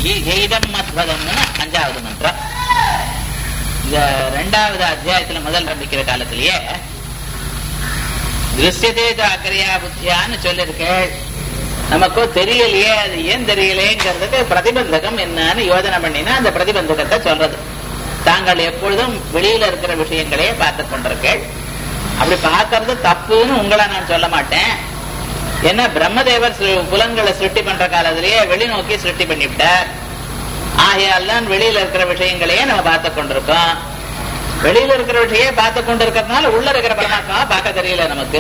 ஈதம் மத்வதம்னு அஞ்சாவது மந்திரம் இந்த ரெண்டாவது அத்தியாயத்துல முதல் ஆரம்பிக்கிற காலத்திலேயே திருஷ்யதே அக்கரையா புத்தியான்னு சொல்லிருக்கேள் நமக்கோ தெரியலையே அது ஏன் தெரியலையேங்கிறதுக்கு பிரதிபந்தகம் என்னன்னு யோஜனை பண்ணினா அந்த பிரதிபந்தகத்தை சொல்றது தாங்கள் எப்பொழுதும் வெளியில இருக்கிற விஷயங்களையே பார்த்து கொண்டிருக்கேள் அப்படி பார்க்கறது தப்புன்னு உங்களை நான் சொல்ல மாட்டேன் என்ன பிரம்மதேவர் சிரு- புலன்களை சிருஷ்டி பண்ற காலத்திலேயே வெளிநோக்கி சிருஷ்டி பண்ணிவிட்டார் ஆகையால் தான் வெளியில இருக்கிற விஷயங்களையே நம்ம பார்த்து கொண்டிருக்கோம் வெளியில இருக்கிற விஷயம் பார்த்து கொண்டிருக்கிறதுனால உள்ள இருக்கிற பரமாத்மாவை பார்க்க தெரியல நமக்கு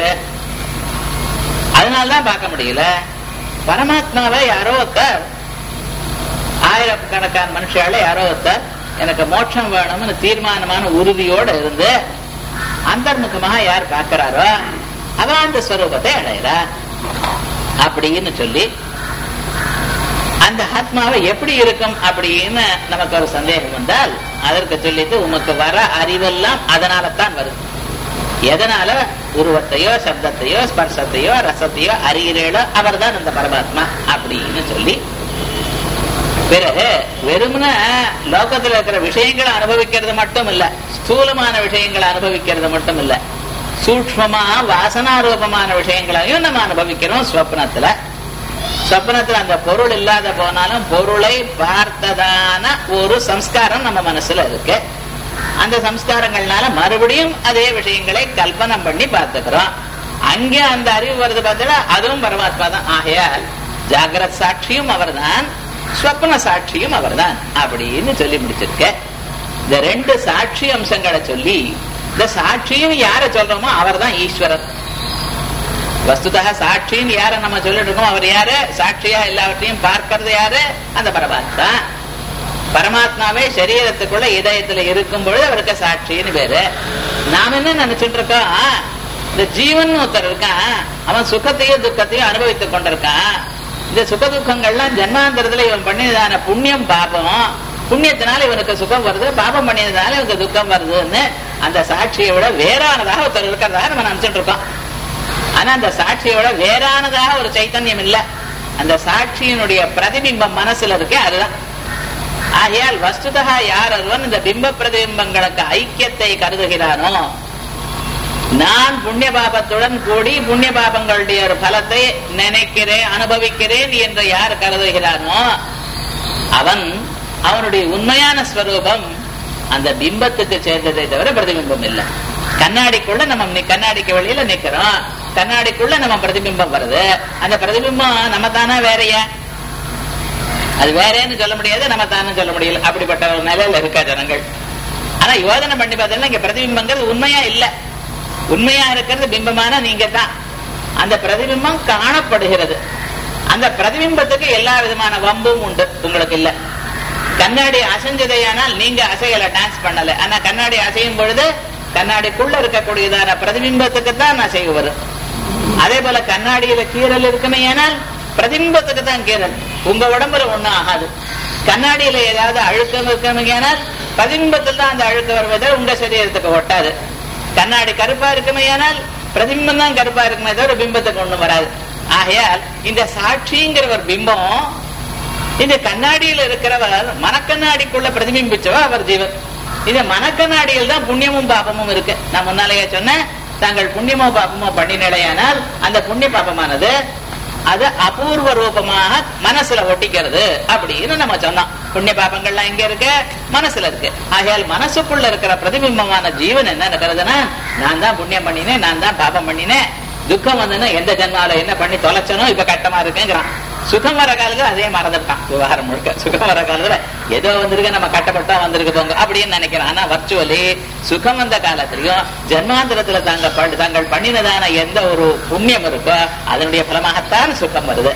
அதனாலதான் பார்க்க முடியல பரமாத்மாவை யாரோ ஒருத்தர் ஆயிரக்கணக்கான மனுஷால யாரோ ஒருத்தர் எனக்கு மோட்சம் வேணும்னு தீர்மானமான உறுதியோட இருந்து அந்தர்முகமாக யார் பார்க்கிறாரோ அவன் அந்த ஸ்வரூபத்தை அடையிறா அப்படின்னு சொல்லி அந்த ஆத்மாவை எப்படி இருக்கும் அப்படின்னு நமக்கு ஒரு சந்தேகம் வந்தால் அதற்கு சொல்லிட்டு உமக்கு வர அறிவெல்லாம் அதனால தான் வருது எதனால உருவத்தையோ சப்தத்தையோ ஸ்பர்சத்தையோ ரசத்தையோ அறிகிறீளோ அவர்தான் அந்த பரமாத்மா அப்படின்னு சொல்லி பிறகு வெறுமன லோகத்துல இருக்கிற விஷயங்களை அனுபவிக்கிறது மட்டும் இல்ல ஸ்தூலமான விஷயங்களை அனுபவிக்கிறது மட்டும் இல்ல சூக்மமா வாசனாரூபமான விஷயங்களையும் நம்ம அனுபவிக்கிறோம் ஸ்வப்னத்துல சொப்பனத்துல அந்த பொருள் இல்லாத போனாலும் பொருளை பார்த்ததான ஒரு சம்ஸ்காரம் நம்ம மனசுல இருக்கு அந்த சம்ஸ்காரங்கள்னால மறுபடியும் அதே விஷயங்களை கல்பனை பண்ணி பார்த்துக்கிறோம் அங்கே அந்த அறிவு வருது பார்த்தா அதுவும் பரமாத்மா தான் ஆகையால் ஜாகிரத் சாட்சியும் அவர்தான் ஸ்வப்ன சாட்சியும் அவர்தான் அப்படின்னு சொல்லி முடிச்சிருக்க இந்த ரெண்டு சாட்சி அம்சங்களை சொல்லி இந்த சாட்சியும் யார சொல்றோமோ அவர்தான் ஈஸ்வரன் வஸ்துதா சாட்சின்னு யார நம்ம சொல்லிட்டு இருக்கோம் அவர் யாரு சாட்சியா எல்லாவற்றையும் பார்க்கறது யாரு அந்த பரமாத்மா பரமாத்மாவே சரீரத்துக்குள்ள இதயத்துல இருக்கும் பொழுது அவருக்கு சாட்சின்னு பேரு நாம என்ன நினைச்சிட்டு இருக்கோம் இந்த ஜீவன் ஒருத்தர் இருக்கான் அவன் சுகத்தையும் துக்கத்தையும் அனுபவித்துக் கொண்டிருக்கான் இந்த சுக துக்கங்கள்லாம் ஜன்மாந்தரத்துல இவன் பண்ணியதான புண்ணியம் பாபம் புண்ணியத்தினால இவனுக்கு சுகம் வருது பாபம் பண்ணியதுனால இவனுக்கு துக்கம் வருதுன்னு அந்த சாட்சியை விட வேறானதாக ஒருத்தர் இருக்கிறதாக நம்ம நினைச்சிட்டு இருக்கோம் ஆனா அந்த சாட்சியோட வேறானதாக ஒரு சைத்தன்யம் இல்ல அந்த சாட்சியினுடைய பிரதிபிம்பம் மனசுல இருக்கே அதுதான் ஆகையால் வஸ்துதா யார் ஒருவன் இந்த பிம்ப பிரதிபிம்பங்களுக்கு ஐக்கியத்தை கருதுகிறானோ நான் புண்ணிய பாபத்துடன் கூடி புண்ணிய பாபங்களுடைய ஒரு பலத்தை நினைக்கிறேன் அனுபவிக்கிறேன் என்று யார் கருதுகிறானோ அவன் அவனுடைய உண்மையான ஸ்வரூபம் அந்த பிம்பத்துக்கு சேர்ந்ததை தவிர பிரதிபிம்பம் இல்லை கண்ணாடிக்குள்ள நம்ம நி- கண்ணாடிக்கு வெளியில நிக்கிறோம் கண்ணாடிக்குள்ள நம்ம பிரதிபிம்பம் வருது அந்த பிரதிபிம்பம் நம்ம தானா வேறையா அது வேறேன்னு சொல்ல முடியாது நம்ம தானே சொல்ல முடியல அப்படிப்பட்ட ஒரு நிலையில இருக்கா ஜனங்கள் ஆனா யோஜனை பண்ணி பார்த்தீங்கன்னா இங்க பிரதிபிம்பங்கிறது உண்மையா இல்ல உண்மையா இருக்கிறது பிம்பமான நீங்க தான் அந்த பிரதிபிம்பம் காணப்படுகிறது அந்த பிரதிபிம்பத்துக்கு எல்லா விதமான வம்பும் உண்டு உங்களுக்கு இல்ல கண்ணாடி அசைஞ்சதையானால் நீங்க அசையல டான்ஸ் பண்ணல ஆனா கண்ணாடி அசையும் பொழுது கண்ணாடிக்குள்ள இருக்கக்கூடியதான பிரதிபிம்பத்துக்கு தான் அசைவு வரும் அதே போல கண்ணாடியில கீறல் இருக்குமே ஆனால் பிரதிபிம்பத்துக்கு தான் கீறல் உங்க உடம்புல ஒண்ணும் ஆகாது கண்ணாடியில ஏதாவது அழுக்கம் இருக்குமே ஆனால் பிரதிபிம்பத்தில் தான் அந்த அழுக்க வருவதை உங்க சரீரத்துக்கு ஒட்டாது கண்ணாடி கருப்பா இருக்குமே ஆனால் பிரதிபிம்பம் தான் கருப்பா இருக்குமே தவிர பிம்பத்துக்கு ஒண்ணும் வராது ஆகையால் இந்த சாட்சிங்கிற ஒரு பிம்பம் இந்த கண்ணாடியில் இருக்கிறவர் மனக்கண்ணாடிக்குள்ள பிரதிபிம்பிச்சவர் அவர் ஜீவன் இந்த மனக்கண்ணாடியில் தான் புண்ணியமும் பாபமும் இருக்கு நான் முன்னாலேயே சொன்னேன் தாங்கள் புண்ணியமோ பாபமோ பண்ணினடையானால் அந்த புண்ணிய பாபமானது அது அபூர்வ ரூபமாக மனசுல ஒட்டிக்கிறது அப்படின்னு நம்ம சொன்னோம் புண்ணிய பாபங்கள்லாம் எங்க இருக்கு மனசுல இருக்கு ஆகையால் மனசுக்குள்ள இருக்கிற பிரதிபிம்பமான ஜீவன் என்ன நினைக்கிறதுனா நான் தான் புண்ணியம் பண்ணினேன் நான் தான் பாபம் பண்ணினேன் துக்கம் வந்துன்னா எந்த ஜென்மால என்ன பண்ணி தொலைச்சனோ இப்ப கட்டமா இருக்குங்கிறான் சுகம் வர காலத்துல அதே மறந்துட்டான் விவகாரம் முழுக்க சுகம் வர காலத்துல ஏதோ வந்திருக்கு நம்ம கட்டப்பட்டா வந்திருக்கு போங்க அப்படின்னு நினைக்கிறேன் ஆனா வர்ச்சுவலி சுகம் வந்த காலத்திலையும் ஜென்மாந்திரத்துல தாங்க பண்- தாங்கள் பண்ணினதான எந்த ஒரு புண்ணியம் இருக்கோ அதனுடைய பலமாகத்தான் சுகம் வருது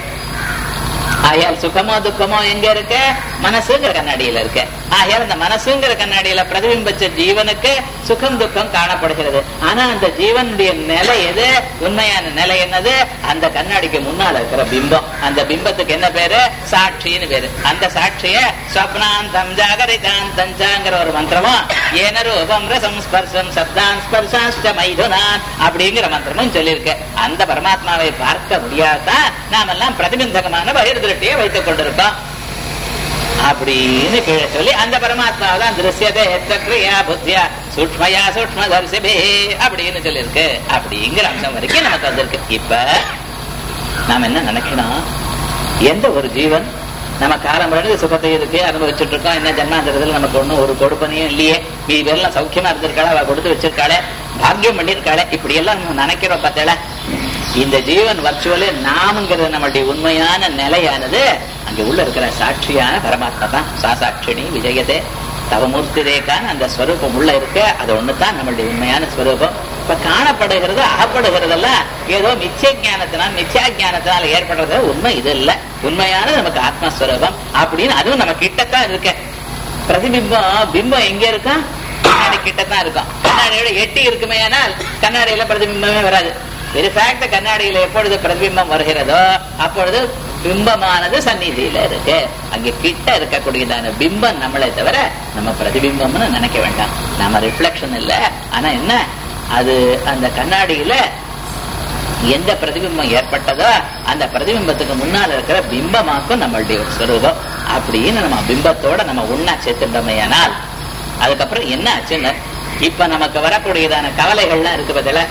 ஆகையால் சுகமோ துக்கமோ எங்க இருக்கு மனசுங்கிற கண்ணாடியில இருக்கு ஆகையால் அந்த மனசுங்கிற கண்ணாடியில பிரதிபிம்பிச்ச ஜீவனுக்கு சுகம் துக்கம் காணப்படுகிறது ஆனா அந்த ஜீவனுடைய நிலை எது உண்மையான நிலை என்னது அந்த கண்ணாடிக்கு முன்னால இருக்கிற பிம்பம் அந்த பிம்பத்துக்கு என்ன பேரு சாட்சின்னு பேரு அந்த சாட்சிய ஸ்வப்னாந்தம் ஜாகரிதாந்தஞ்சாங்கிற ஒரு மந்திரமும் ஏன ரூபம் ரசம் ஸ்பர்சம் சப்தான் ஸ்பர்சாஷ்ட மைதுனான் அப்படிங்கிற மந்திரமும் சொல்லியிருக்கு அந்த பரமாத்மாவை பார்க்க முடியாதான் நாமெல்லாம் பிரதிபந்தகமான பகிர்திருஷ்டியை வைத்துக் கொண்டிருக்கோம் அப்படின்னு கீழே சொல்லி அந்த பரமாத்மா தான் திருஷ்யதே சக்ரியா புத்தியா சூக்மயா சூக்ம தரிசிபே அப்படின்னு சொல்லியிருக்கு அப்படிங்கிற அம்சம் வரைக்கும் நமக்கு வந்திருக்கு இப்ப நாம என்ன நினைக்கணும் எந்த ஒரு ஜீவன் நம்ம காலம் பிறகு சுகத்தை இருக்கு அனுபவிச்சுட்டு இருக்கோம் என்ன ஜன்மாந்திரத்துல நமக்கு ஒண்ணும் ஒரு கொடுப்பனையும் இல்லையே மீதி பேர்லாம் சௌக்கியமா இருந்திருக்காளே அவ கொடுத்து வச்சிருக்காளே பாக்கியம் பண்ணிருக்காளே இப்படி எல்லாம் நம்ம நினைக்கிறோம் பார்த்தேல இந்த ஜீவன் வர்ச்சுவலி நாமுங்கிறது நம்மளுடைய உண்மையான நிலையானது அங்க உள்ள இருக்கிற சாட்சியான பரமாத்மா தான் சாசாட்சிணி விஜயதே தவமூர்த்தி ரேகான்னு அந்த ஸ்வரூபம் உள்ள இருக்கு அது ஒண்ணுதான் நம்மளுடைய உண்மையான ஸ்வரூபம் இப்ப காணப்படுகிறது அகப்படுகிறதெல்லாம் ஏதோ மிச்ச ஞானத்தினால் மிச்சா ஞானத்தினால் ஏற்படுறது உண்மை இது இல்ல உண்மையான நமக்கு ஆத்மஸ்வரூபம் அப்படின்னு அதுவும் நம்ம கிட்டத்தான் இருக்கு பிரதிபிம்பம் பிம்பம் எங்க இருக்கும் கண்ணாடி கிட்டத்தான் இருக்கும் கண்ணாடியோட எட்டி இருக்குமே ஆனால் கண்ணாடியில பிரதிபிம்பமே வராது வெரி ஃபேக்ட் கண்ணாடியில எப்பொழுது பிரதிபிம்பம் வருகிறதோ அப்பொழுது பிம்பமானது சந்நிதியில இருக்கு அங்க கிட்ட இருக்கக்கூடியதான பிம்பம் நம்மளை தவிர நம்ம பிரதிபிம்பம்னு நினைக்க வேண்டாம் நம்ம ரிஃப்ளெக்ஷன் இல்ல ஆனா என்ன அது அந்த கண்ணாடியில எந்த பிரதிபிம்பம் ஏற்பட்டதோ அந்த பிரதிபிம்பத்துக்கு முன்னால் இருக்கிற பிம்பமாக்கும் நம்மளுடைய ஒரு ஸ்வரூபம் அப்படின்னு நம்ம பிம்பத்தோட நம்ம ஒன்னா சேர்த்துட்டோமையானால் அதுக்கப்புறம் என்ன ஆச்சுன்னு இப்ப நமக்கு வரக்கூடியதான கவலைகள்லாம் இருக்கு பதில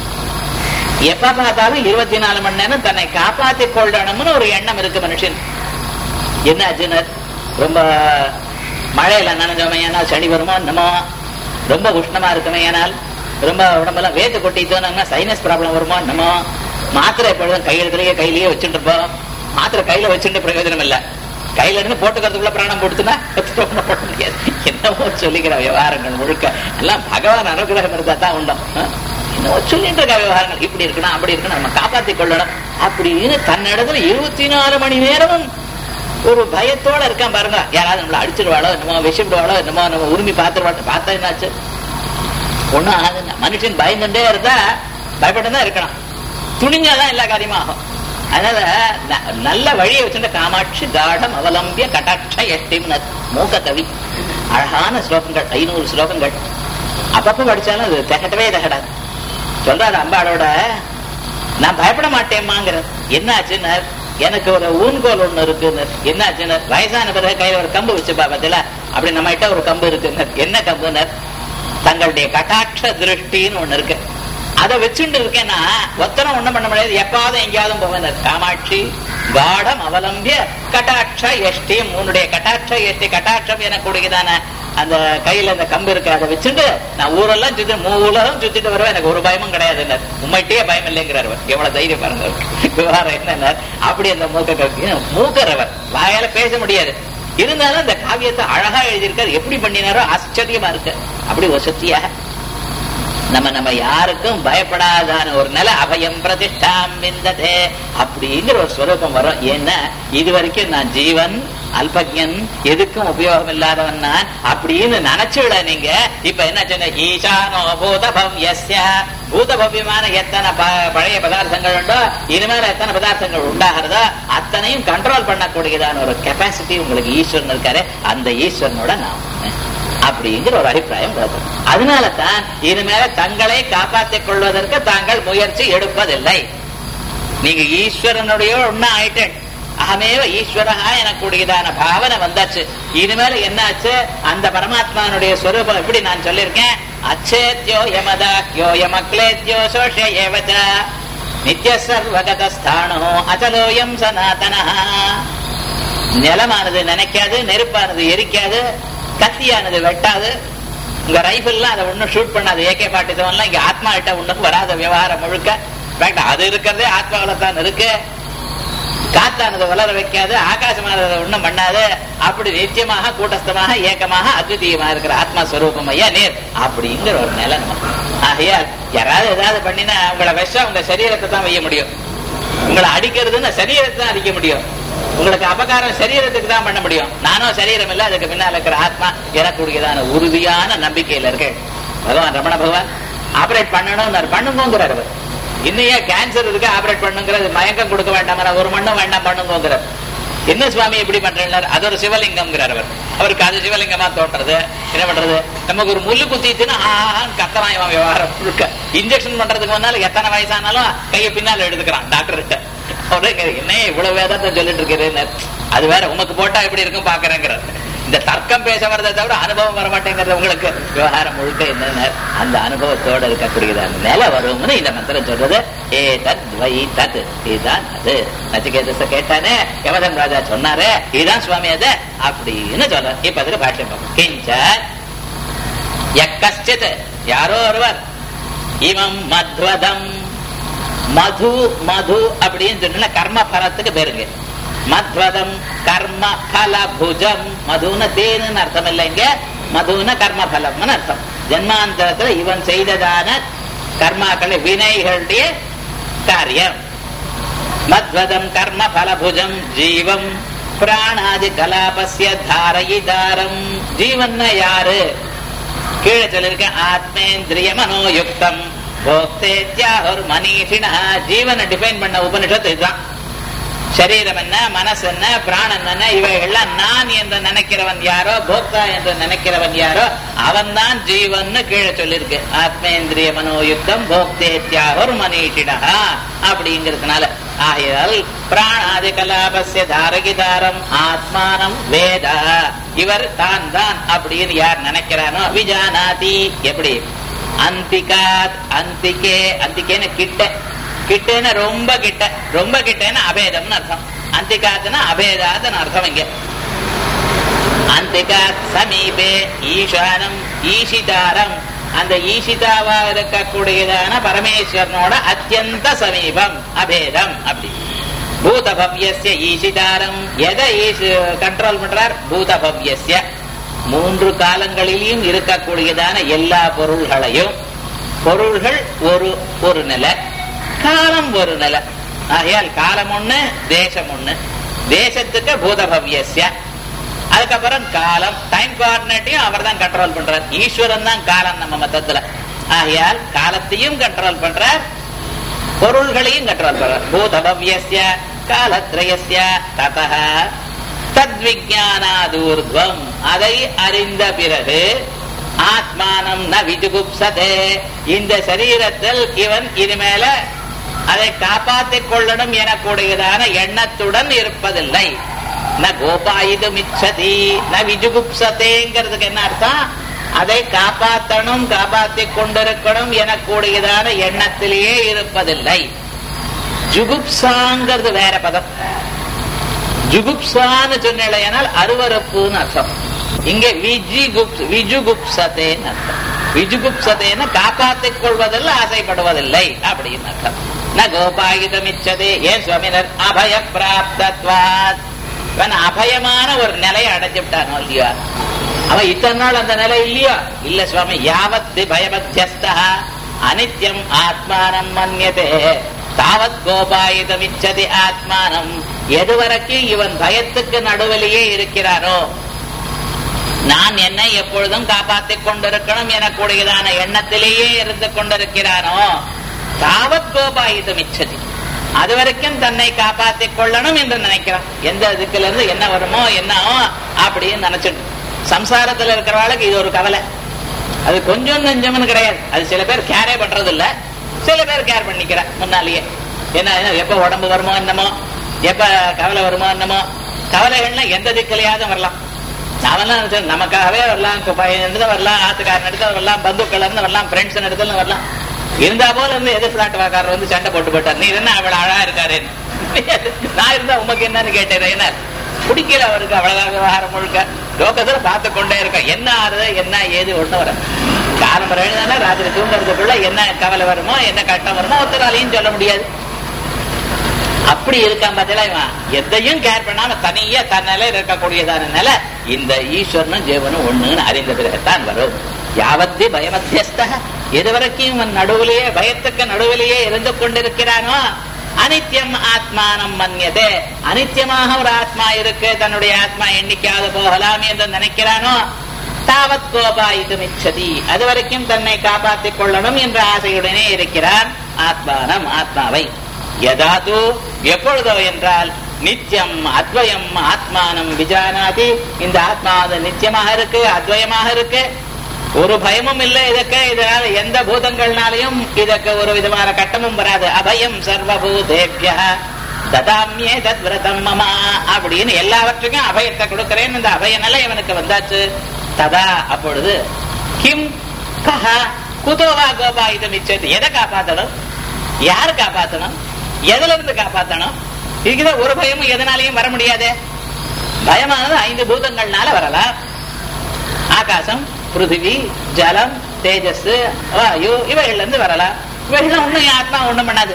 எப்ப பார்த்தாலும் இருபத்தி நாலு மணி நேரம் தன்னை காப்பாத்திக் கொள்ளணும்னு ஒரு எண்ணம் இருக்கு மனுஷன் என்ன ஆச்சுன்னு ரொம்ப மழையில நனைஞ்சோமையானால் சளி வருமோ என்னமோ ரொம்ப உஷ்ணமா இருக்குமே ஏனால் ரொம்ப உடம்பெல்லாம் வேத்து கொட்டிட்டோம்னா சைனஸ் ப்ராப்ளம் வருமோ என்னமோ மாத்திரை எப்பொழுதும் கையெழுத்துலயே கையிலேயே வச்சுட்டு இருப்போம் மாத்திரை கையில வச்சுட்டு பிரயோஜனம் இல்ல கையில இருந்து போட்டுக்கிறதுக்குள்ள பிராணம் போட்டுனா போட முடியாது என்னவோ சொல்லிக்கிற விவகாரங்கள் முழுக்க எல்லாம் பகவான் அனுகிரகம் இருந்தா தான் உண்டும் என்னவோ சொல்லிட்டு இருக்க விவகாரங்கள் இப்படி இருக்கணும் அப்படி இருக்கணும் நம்ம காப்பாத்திக் கொள்ளணும் அப்படின்னு தன்னிடத்துல இருபத்தி நாலு மணி நேரமும் ஒரு பயத்தோட இருக்கான் பாருங்க யாராவது நம்மள அடிச்சிருவாளோ என்னமோ விஷப்படுவாளோ என்னமோ நம்ம உரிமை பார்த்துருவாளோ பார்த்தா என்னாச்சு ஒண்ணும் ஆகுதுங்க மனுஷன் பயந்துட்டே இருந்தா பயப்பட்டு தான் இருக்கணும் துணிஞ்சாதான் எல்லா காரியமும் ஆகும் அதனால ந- நல்ல வழியை வச்சுட்டு காமாட்சி காடம் அவலம்பிய கட்டாட்ச எஷ்டிம்னர் மூக்க கவி அழகான ஸ்லோகங்கள் ஐநூறு ஸ்லோகங்கள் அப்பப்ப படிச்சாலும் அது திகட்டவே திகடாது சொல்றாரு அம்பாளோட நான் பயப்பட மாட்டேம்மாங்கிற என்ன ஆச்சுன்னு எனக்கு ஒரு ஊன்கோல் ஒண்ணு இருக்குன்னு என்ன ஆச்சுன்னு வயசான பிறகு கையில ஒரு கம்பு வச்சுப்பா பத்தில அப்படி நம்ம கிட்ட ஒரு கம்பு இருக்குன்னு என்ன கம்புன்னு தங்களுடைய கட்டாட்ச திருஷ்டின்னு ஒண்ணு இருக்கு அதை வச்சுட்டு இருக்கேன்னா ஒத்தனம் ஒண்ணும் பண்ண முடியாது எப்பாவது எங்கேயாவது போவேன் காமாட்சி காடம் அவலம்பிய கட்டாட்ச எஷ்டி உன்னுடைய கட்டாட்ச எஷ்டி கட்டாட்சம் எனக்கூடியதான அந்த கையில அந்த கம்பு இருக்கு அதை வச்சுட்டு நான் ஊரெல்லாம் சுத்தி மூலம் சுத்திட்டு வருவேன் எனக்கு ஒரு பயமும் கிடையாது உண்மைட்டே பயம் இல்லைங்கிறார் அவர். எவ்வளவு தைரியம் பாருங்க அவருக்கு. விவகாரம் என்ன அப்படி அந்த மூக்க கவி மூக்கறவர் வாயால பேச முடியாது இருந்தாலும் அந்த காவியத்தை அழகா எழுதியிருக்காரு எப்படி பண்ணினாரோ ஆச்சரியமா இருக்கு அப்படி ஒரு சக்தியாக நம்ம நம்ம யாருக்கும் பயப்படாதான ஒரு நிலை அபயம் பிரதிஷ்டாம் விந்ததே அப்படிங்கிற ஒரு ஸ்வரூபம் வரும் ஏன்னா இது வரைக்கும் நான் ஜீவன் அல்பஜன் எதுக்கும் உபயோகம் இல்லாதவன் நான் அப்படின்னு நினைச்சுட நீங்க இப்ப என்ன சொன்ன ஈசானோ பூதபவ்யஸ்ய பூதபவ்யமான எத்தனை ப- பழைய பதார்த்தங்கள் உண்டோ இனிமேல எத்தனை பதார்த்தங்கள் உண்டாகிறதோ அத்தனையும் கண்ட்ரோல் பண்ணக்கூடியதான ஒரு கெப்பாசிட்டி உங்களுக்கு ஈஸ்வரன் இருக்காரு அந்த ஈஸ்வரனோட நான் ஒண்ணு. அப்படிங்கிற ஒரு அபிப்பிராயம் வருது அதனால தான் இனிமேல தங்களை காப்பாற்றிக் கொள்வதற்கு தாங்கள் முயற்சி எடுப்பதில்லை நீங்க ஈஸ்வரனுடைய ஒன்னா ஆயிட்டேன் அகமேவ ஈஸ்வரஹா எனக்கூடியதான பாவனை வந்தாச்சு இனிமேல என்னாச்சு அந்த பரமாத்மானுடைய ஸ்வரூபம் எப்படி நான் சொல்லியிருக்கேன் அச்சேத்யோ யமதாக்கியோ யமக்லேத்யோ சோஷ ஏவச்ச நித்ய சர்வகதஸ்தானோ அச்சலோயம் சனாதனஹா நிலமானது நினைக்காது நெருப்பானது எரிக்காது கத்தியானது வெட்டாது உங்க ரைபிள்லாம் அதை ஒண்ணும் ஷூட் பண்ணாது ஏகே பாட்டி செவன்லாம் இங்க ஆத்மா கிட்ட ஒண்ணும் வராத விவகாரம் முழுக்க fact, அது இருக்கிறதே ஆத்மாவில தான் இருக்கு காத்தானது வளர வைக்காது ஆகாசமானது ஒண்ணும் பண்ணாது அப்படி நித்தியமாக கூட்டஸ்தமாக ஏக்கமாக அத்விதீயமாக இருக்கிற ஆத்மா ஸ்வரூபம் ஐயா நீர் அப்படிங்கிற ஒரு நிலை நமக்கு ஆகையால் யாராவது ஏதாவது பண்ணினா உங்களை விஷம் உங்க சரீரத்தை தான் வைய முடியும் உங்களை அடிக்கிறதுன்னு சரீரத்தை தான் அடிக்க முடியும் உங்களுக்கு அபகாரம் சரீரத்துக்கு தான் பண்ண முடியும் நானும் சரீரம் இல்ல அதுக்கு பின்னால இருக்கிற ஆத்மா எனக்கூடியதான உறுதியான நம்பிக்கையில இருக்கேன் பகவான் ரமண பகவான் ஆபரேட் பண்ணணும் பண்ணுங்கிறார் அவர் இன்னையே கேன்சர் இருக்கு ஆபரேட் பண்ணுங்கிறது மயக்கம் கொடுக்க வேண்டாம் ஒரு மண்ணும் வேண்டாம் பண்ணுங்கிறார் என்ன சுவாமி இப்படி பண்றாரு அது ஒரு சிவலிங்கம்ங்கிறார் அவர் அவருக்கு அது சிவலிங்கமா தோன்றது என்ன பண்றது நமக்கு ஒரு முள்ளு குத்திச்சுன்னா ஆஹான்னு கத்தலாம் இவன் விவகாரம் முழுக்க இன்ஜெக்ஷன் பண்றதுக்கு முன்னால எத்தனை வயசானாலும் கையை பின்னால எடுத்துக்கிறான் டாக்டர் கிட்ட அவரே கேக்குறாரு, என்ன இவ்வளவு வேதத்தை சொல்லிட்டு இருக்கிறேன்னு அது வேற உமக்கு போட்டா எப்படி இருக்கும் பாக்குறேங்கிறார் இந்த தர்க்கம் பேச வரதை தவிர அனுபவம் வர மாட்டேங்கிறது உங்களுக்கு விவகாரம் முழுக்க என்னென்ன அந்த அனுபவத்தோட இருக்கக்கூடியதான நிலை வரும்னு இந்த மந்திரம் சொல்றது ஏ தத் வை தத் இதுதான் அது நச்சிகேதஸ கேட்டானே யமதன் ராஜா சொன்னாரே இதுதான் சுவாமி அது அப்படின்னு சொல்ற இப்ப அதுக்கு பாஷ்யம் பார்ப்போம் கிஞ்ச எக்கச்சித் யாரோ ஒருவர் இவம் மத்வதம் மது மது அப்படின்னு சொன்னா கர்ம பலத்துக்கு பேருங்க மத்வதம் கர்ம பல புஜம் மதுன தேனுன்னு அர்த்தம் இல்லைங்க மதுன கர்ம பலம்னு அர்த்தம் ஜென்மாந்தரத்துல இவன் செய்ததான கர்மாக்கள் வினைகளுடைய காரியம் மத்வதம் கர்ம பலபுஜம் ஜீவம் பிராணாதி கலாபஸ்ய தாரயிதாரம் ஜீவன் யாரு கீழே சொல்லிருக்க ஆத்மேந்திரிய மனோயுக்தம் போக்தேத்யாஹுர் மனிஷினா ஜீவனை டிஃபைன் பண்ண உபனிஷத்து இதுதான் சரீரம் என்ன மனசு என்ன பிராணன் என்ன இவைகள்லாம் நான் என்று நினைக்கிறவன் யாரோ போக்தா என்று நினைக்கிறவன் யாரோ அவன் தான் ஜீவன் கீழே சொல்லிருக்கு ஆத்மேந்திரிய மனோயுக்தம் போக்தேத்யாஹுர் மனிஷினா அப்படிங்கிறதுனால ஆகையால் பிராணாதி கலாபஸ்ய தாரகிதாரம் ஆத்மானம் வேத இவர் தான் தான் அப்படின்னு யார் நினைக்கிறானோ விஜானாதி எப்படி அந்திகாத் அந்திகே அந்திகேன்னு கிட்ட கிட்டேன்னு ரொம்ப கிட்ட ரொம்ப கிட்டேன்னு அபேதம்னு அர்த்தம் அந்திகாத்துனா அபேதாத்துன்னு அர்த்தம் இங்க அந்திகாத் சமீபே ஈசானம் ஈஷிதாரம் அந்த ஈஷிதாவா இருக்கக்கூடியதான பரமேஸ்வரனோட அத்தியந்த சமீபம் அபேதம் அப்படி பூதபவ்யஸ்ய ஈஷிதாரம் எதை கண்ட்ரோல் பண்றார் பூதபவ்யஸ்ய மூன்று காலங்களிலும் இருக்கக்கூடியதான எல்லா பொருள்களையும் பொருள்கள் ஒரு ஒரு நிலை காலம் ஒரு நிலை ஆகையால் காலம் ஒண்ணு தேசம் ஒண்ணு தேசத்துக்கு பூதபவ்யஸ்ய அதுக்கப்புறம் காலம் டைம் கோஆர்டினேட்டையும் அவர் தான் கண்ட்ரோல் பண்றார் ஈஸ்வரன் தான் காலம் நம்ம மத்தத்துல ஆகையால் காலத்தையும் கண்ட்ரோல் பண்றார் பொருள்களையும் கண்ட்ரோல் பண்றார் பூதபவ்யஸ்ய காலத்ரயஸ்ய ததः தத்விஜானாதூர்துவம் அதை அறிந்த பிறகு ஆத்மானம் ந விஜுகுப்சதே இந்த சரீரத்தில் இவன் இனிமேல அதை காப்பாற்றிக் கொள்ளணும் எனக்கூடியதான எண்ணத்துடன் இருப்பதில்லை ந கோபாயுது மிச்சதி ந விஜுகுப்சதேங்கிறதுக்கு என்ன அர்த்தம் அதை காப்பாற்றணும் காப்பாற்றிக் கொண்டிருக்கணும் எனக்கூடியதான எண்ணத்திலேயே இருப்பதில்லை ஜுகுப்சாங்கிறது வேற பதம் ஜுகுப்சான்னு சொன்னால் அருவறுப்புன்னு அர்த்தம் இங்க விஜிகுப் விஜுகுப்சதேன்னு அர்த்தம் விஜுகுப்சதேன்னு காப்பாற்றிக் கொள்வதில் ஆசைப்படுவதில்லை அப்படின்னு அர்த்தம் ந கோபாயுதமிச்சதே ஏன் சுவாமினர் அபய பிராப்தத்வாத் இவன் அபயமான ஒரு நிலையை அடைஞ்சுட்டானோ இல்லையா அவன் இத்தனை நாள் அந்த நிலை இல்லையா இல்ல சுவாமி யாவத்து பயமத்தியஸ்தா அனித்யம் ஆத்மானம் மன்யதே தாவத் கோபாயுதமிச்சதி ஆத்மானம் எதுவரைக்கும் இவன் பயத்துக்கு நடுவிலேயே இருக்கிறானோ நான் என்னை எப்பொழுதும் காப்பாற்றிக் கொண்டிருக்கணும் எனக்கூடியதான எண்ணத்திலேயே இருந்து கொண்டிருக்கிறானோ தாவத் கோபாயுதம் இச்சதி அது வரைக்கும் தன்னை காப்பாற்றிக் கொள்ளணும் என்று நினைக்கிறான் எந்த இதுக்குல இருந்து என்ன வருமோ என்னவோ அப்படின்னு நினைச்சிட்டு சம்சாரத்துல இருக்கிறவாளுக்கு இது ஒரு கவலை அது கொஞ்சம் நெஞ்சம்னு கிடையாது அது சில பேர் கேரே பண்றது இல்ல சில பேர் கேர் பண்ணிக்கிற முன்னாலேயே என்ன எப்ப உடம்பு வருமோ என்னமோ எப்ப கவலை வருமோ என்னமோ கவலைகள்னா எந்த திக்கலையாவது வரலாம் நாமெல்லாம் நினைச்சோம் நமக்காகவே வரலாம் பையன் எடுத்து வரலாம் ஆத்துக்காரன் எடுத்து வரலாம் பந்துக்கள் இருந்து வரலாம் ஃப்ரெண்ட்ஸ் இடத்துல வரலாம் இருந்தா போல இருந்து எது பிளாட் வாக்காரர் வந்து சண்டை போட்டு போட்டார் நீ என்ன அவ்வளவு அழகா இருக்காரு நான் இருந்தா உமக்கு என்னன்னு கேட்டேன் என்ன பிடிக்கல அவருக்கு அவ்வளவுதான் விவகாரம் முழுக்க லோகத்துல பார்த்து கொண்டே இருக்க என்ன ஆறுது என்ன ஏது ஒண்ணு வர காலம் தானே ராத்திரி தூங்குறதுக்குள்ள என்ன கவலை வருமோ என்ன கட்டம் வருமோ ஒருத்தராலையும் சொல்ல முடியாது அப்படி இருக்கான் பார்த்தீங்களா இவன் எதையும் கேர் பண்ணாம தனியா தன்னால இருக்கக்கூடியதான நிலை இந்த ஈஸ்வரனும் ஜீவனும் ஒண்ணுன்னு அறிந்த பிறகுத்தான் வரும் யாவத்தி பயமத்தியஸ்த எதுவரைக்கும் இவன் நடுவிலேயே பயத்துக்கு நடுவிலேயே இருந்து கொண்டிருக்கிறானோ அனித்யம் ஆத்மானம் மன்யதே அனித்தியமாக ஒரு ஆத்மா இருக்கு தன்னுடைய ஆத்மா எண்ணிக்காது போகலாம் என்று நினைக்கிறானோ தாவத் கோபாயுதம் இச்சதி அது வரைக்கும் தன்னை காப்பாற்றிக் கொள்ளணும் என்ற ஆசையுடனே இருக்கிறான் ஆத்மானம் ஆத்மாவை யதாது எப்பொழுதோ என்றால் நித்தியம் அத்வயம் ஆத்மானம் விஜானாதி இந்த ஆத்மா அது நித்தியமாக இருக்கு அத்வயமாக இருக்கு ஒரு பயமும் இல்லை இதற்கு இதனால எந்த பூதங்கள்னாலையும் இதற்கு ஒரு விதமான கட்டமும் வராது அபயம் சர்வபூதேபிய ததாமியே தத் விரதம் மமா அப்படின்னு எல்லாவற்றுக்கும் அபயத்தை கொடுக்கிறேன் இந்த அபய நிலை இவனுக்கு வந்தாச்சு ததா அப்பொழுது கிம் கஹ குதோவா கோபா இது மிச்சது எதை காப்பாத்தணும் யாரு காப்பாத்தணும் எதுல இருந்து காப்பாத்தணும் இதுக்குதான் ஒரு பயமும் எதனாலையும் வர முடியாது பயமானது ஐந்து பூதங்கள்னால வரலாம் ஆகாசம் பிருத்திவி ஜலம் தேஜஸ் வாயு இவைகள்ல இருந்து வரலாம் இவைகள் ஒண்ணும் என் ஆத்மா ஒண்ணும் பண்ணாது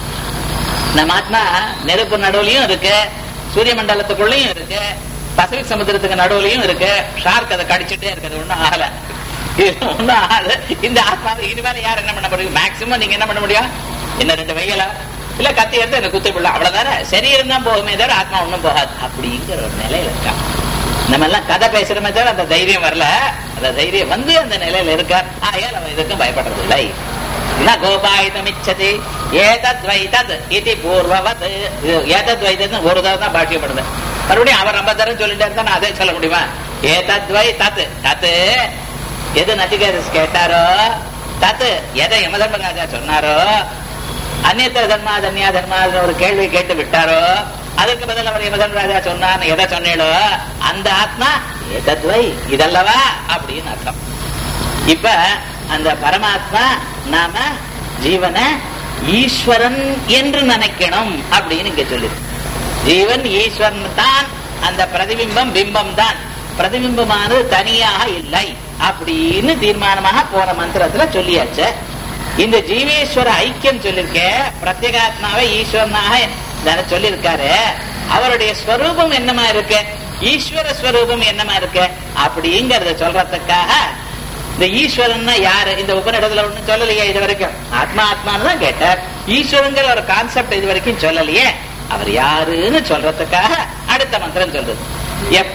நம்ம ஆத்மா நெருப்பு நடுவுலயும் இருக்கு சூரிய மண்டலத்துக்குள்ளயும் இருக்கு பசிபிக் சமுத்திரத்துக்கு நடுவுலயும் இருக்கு ஷார்க் அதை கடிச்சிட்டே இருக்குது ஒண்ணும் ஆகல இது ஒண்ணும் ஆகாது இந்த ஆத்மாவை இனிமேல யார் என்ன பண்ண முடியும் மேக்சிமம் நீங்க என்ன பண்ண முடியும் என்ன ரெண்டு வெயில இல்ல கத்தி எடுத்து என்ன குத்தி விடலாம் அவ்வளவுதானே சரீரம் தான் போகுமே தவிர ஆத்மா ஒண்ணும் போகாது அப்படிங்கிற ஒரு நிலையில இருக்கா நம்ம எல்லாம் கதை பேசுறமே தவிர அந்த தைரியம் வரல அந்த தைரியம் வந்து அந்த நிலையில இருக்க ஆயால் அவன் இதுக்கும் பயப்படுறது இல்லை ந கோபாயுதமிச்சதி ஏதத் வைதத் இது பூர்வவத் ஏதத் வைதத் ஒரு தடவை தான் பாட்டியப்படுது மறுபடியும் அவர் ரொம்ப தரம் சொல்லிட்டே இருந்தா நான் அதே சொல்ல முடியுமா ஏதத் வை தத் தத் எது நச்சிகேதஸ் கேட்டாரோ தத் எதை யமதர்மராஜா சொன்னாரோ அந்நியத்திர தர்மா தன்யா தர்மா ஒரு கேள்வி கேட்டு விட்டாரோ அதற்கு பதில் அவர் யமதர்மராஜா சொன்னார் எதை சொன்னீங்களோ அந்த ஆத்மா ஏதத்வை இதல்லவா அப்படின்னு அர்த்தம் இப்ப அந்த பரமாத்மா நாம ஜீவனை ஈஸ்வரன் என்று நினைக்கணும் அப்படின்னு இங்க சொல்லு ஜீவன் ஈஸ்வரன் தான் அந்த பிரதிபிம்பம் பிம்பம் தான் பிரதிபிம்பமானது தனியாக இல்லை அப்படின்னு தீர்மானமாக போன மந்திரத்துல சொல்லியாச்சு இந்த ஜீவேஸ்வர ஐக்கியம் சொல்லிருக்க பிரத்யேகாத்மாவை ஈஸ்வரனாக சொல்லியிருக்காரு அவருடைய ஸ்வரூபம் என்னமா இருக்கு ஈஸ்வர ஸ்வரூபம் என்னமா இருக்கு அப்படிங்கறத சொல்றதுக்காக இந்த ஈஸ்வரன் யாரு இந்த உபநிடத்துல ஒண்ணும் சொல்லலையே இது வரைக்கும் ஆத்மா ஆத்மான்னு தான் கேட்டார் ஈஸ்வரங்கிற ஒரு கான்செப்ட் இது வரைக்கும் சொல்லலையே அவர் யாருன்னு சொல்றதுக்காக அடுத்த மந்திரம் சொல்றது எப்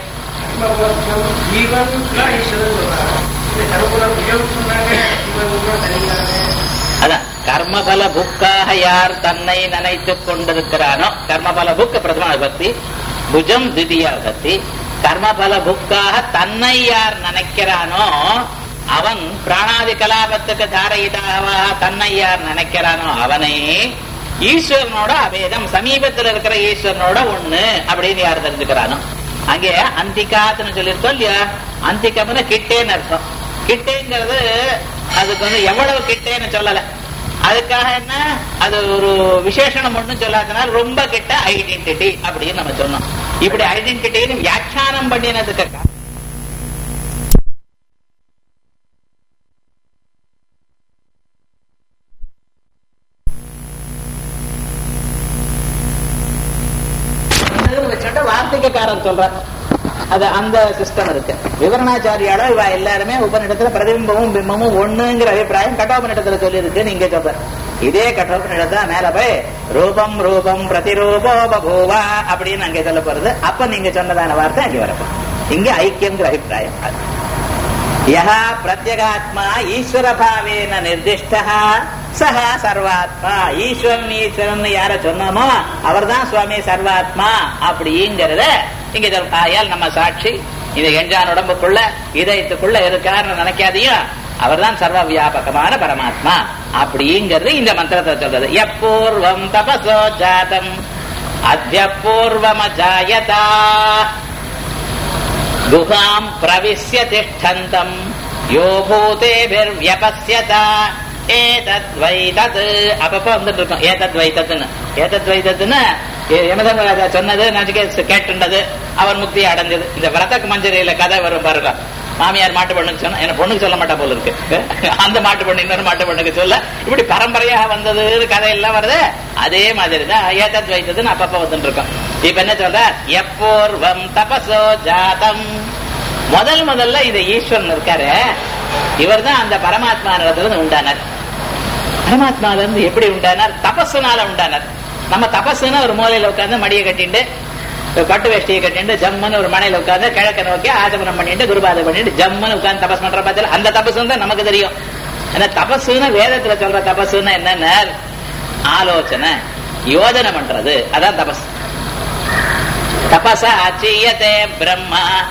அதான் கர்மபல புக்காக யார் தன்னை நினைத்துக் கொண்டிருக்கிறானோ கர்மபல புக் பிரதம பக்தி புஜம் திதிய பக்தி கர்மபல புக்காக தன்னை யார் நினைக்கிறானோ அவன் பிராணாதி கலாபத்துக்கு தாரையிதாக தன்னை யார் நினைக்கிறானோ அவனை ஈஸ்வரனோட அபேதம் சமீபத்தில் இருக்கிற ஈஸ்வரனோட ஒண்ணு அப்படின்னு யார் தெரிஞ்சுக்கிறானோ அங்கே அந்திகாத்துன்னு சொல்லியிருக்கோம் இல்லையா அந்திகம்னு கிட்டேன்னு அர்த்தம் கிட்டேங்கிறது அதுக்கு வந்து எவ்வளவு கிட்டேன்னு சொல்லல அதுக்காக என்ன அது ஒரு விசேஷணம் ஒண்ணும் சொல்லாதனால ரொம்ப கிட்ட ஐடென்டிட்டி அப்படின்னு நம்ம சொன்னோம் இப்படி ஐடென்டிட்டின்னு வியாக்கியானம் பண்ணினதுக்கு வார்த்தைக்காரன் சொல்றார் அது அந்த சிஸ்டம் இருக்கு விவரணாச்சாரியால இவ எல்லாருமே உபநிடத்துல பிரதிபிம்பமும் பிம்பமும் ஒண்ணுங்கிற அபிப்பிராயம் கட்டோபனிடத்துல சொல்லி இருக்கு நீங்க சொல்ற இதே கட்டோபனிடத்தை மேல போய் ரூபம் ரூபம் பிரதிரூபோ பபூவா அப்படின்னு அங்கே சொல்ல போறது அப்ப நீங்க சொன்னதான வார்த்தை அங்கே வரப்போம் இங்க ஐக்கியங்கிற அபிப்பிராயம் யஹா பிரத்யகாத்மா ஈஸ்வர பாவேன நிர்திஷ்டா சஹா சர்வாத்மா ஈஸ்வரன் ஈஸ்வரன் யார சொன்னோமோ அவர் தான் சுவாமி சர்வாத்மா அப்படிங்கறத இங்க ஆயால் நம்ம சாட்சி இது எஞ்சான் உடம்புக்குள்ள இதயத்துக்குள்ள இருக்காருன்னு நினைக்காதையும் அவர் தான் சர்வ வியாபகமான பரமாத்மா அப்படிங்கிறது இந்த மந்திரத்தை சொல்றது எப்பூர்வம் தபசோ ஜாதம் அத்திய பூர்வமஜாயதா குஹாம் பிரவிஷ்ய திஷ்டந்தம் யோ பூதேபிர்வியபஸ்யத ஏதத் வைதத் அப்பப்ப வந்துட்டு இருக்கோம் ஏதத் வைதத்னு ஏதத் வைதத்னு யமதர்மராஜா சொன்னது நச்சிகேஸ் கேட்டுண்டது அவர் முக்தி அடைஞ்சது இந்த விரதக்கு மஞ்சரியில கதை வரும் பாருங்க மாமியார் மாட்டு பொண்ணுக்கு சொன்னா என்ன பொண்ணுக்கு சொல்ல மாட்டா போல இருக்கு அந்த மாட்டு பொண்ணு இன்னொரு மாட்டு பொண்ணுக்கு சொல்ல இப்படி பரம்பரையாக வந்தது கதை எல்லாம் வருது அதே மாதிரி தான் ஏதத் வைத்ததுன்னு அப்பப்ப வந்துட்டு இருக்கோம் இப்ப என்ன சொல்ற எப்போர்வம் தபசோ ஜாதம் முதல் முதல்ல இந்த ஈஸ்வரன் இருக்காரு இவர் தான் அந்த பரமாத்மா இருந்து உண்டானார் பரமாத்மால இருந்து எப்படி உண்டானார் தபஸுனால உண்டானார் நம்ம தபஸ்னா ஒரு மூலையில உட்கார்ந்து மடியை கட்டிட்டு பட்டு வேஷ்டியை கட்டிட்டு ஜம்முன்னு ஒரு மனையில உட்கார்ந்து கிழக்க நோக்கி ஆச்சமனம் பண்ணிட்டு குருபாதை பண்ணிட்டு ஜம்முன்னு உட்கார்ந்து தபஸ் பண்ற பார்த்தால அந்த தபஸ் தான் நமக்கு தெரியும் ஏன்னா தபஸ்ன்னு வேதத்துல சொல்ற தபஸ்ன்னு என்னன்னா ஆலோசனை யோஜனை பண்றது அதான் தபஸ் தபசா அச்சீயத்தே பிரம்மா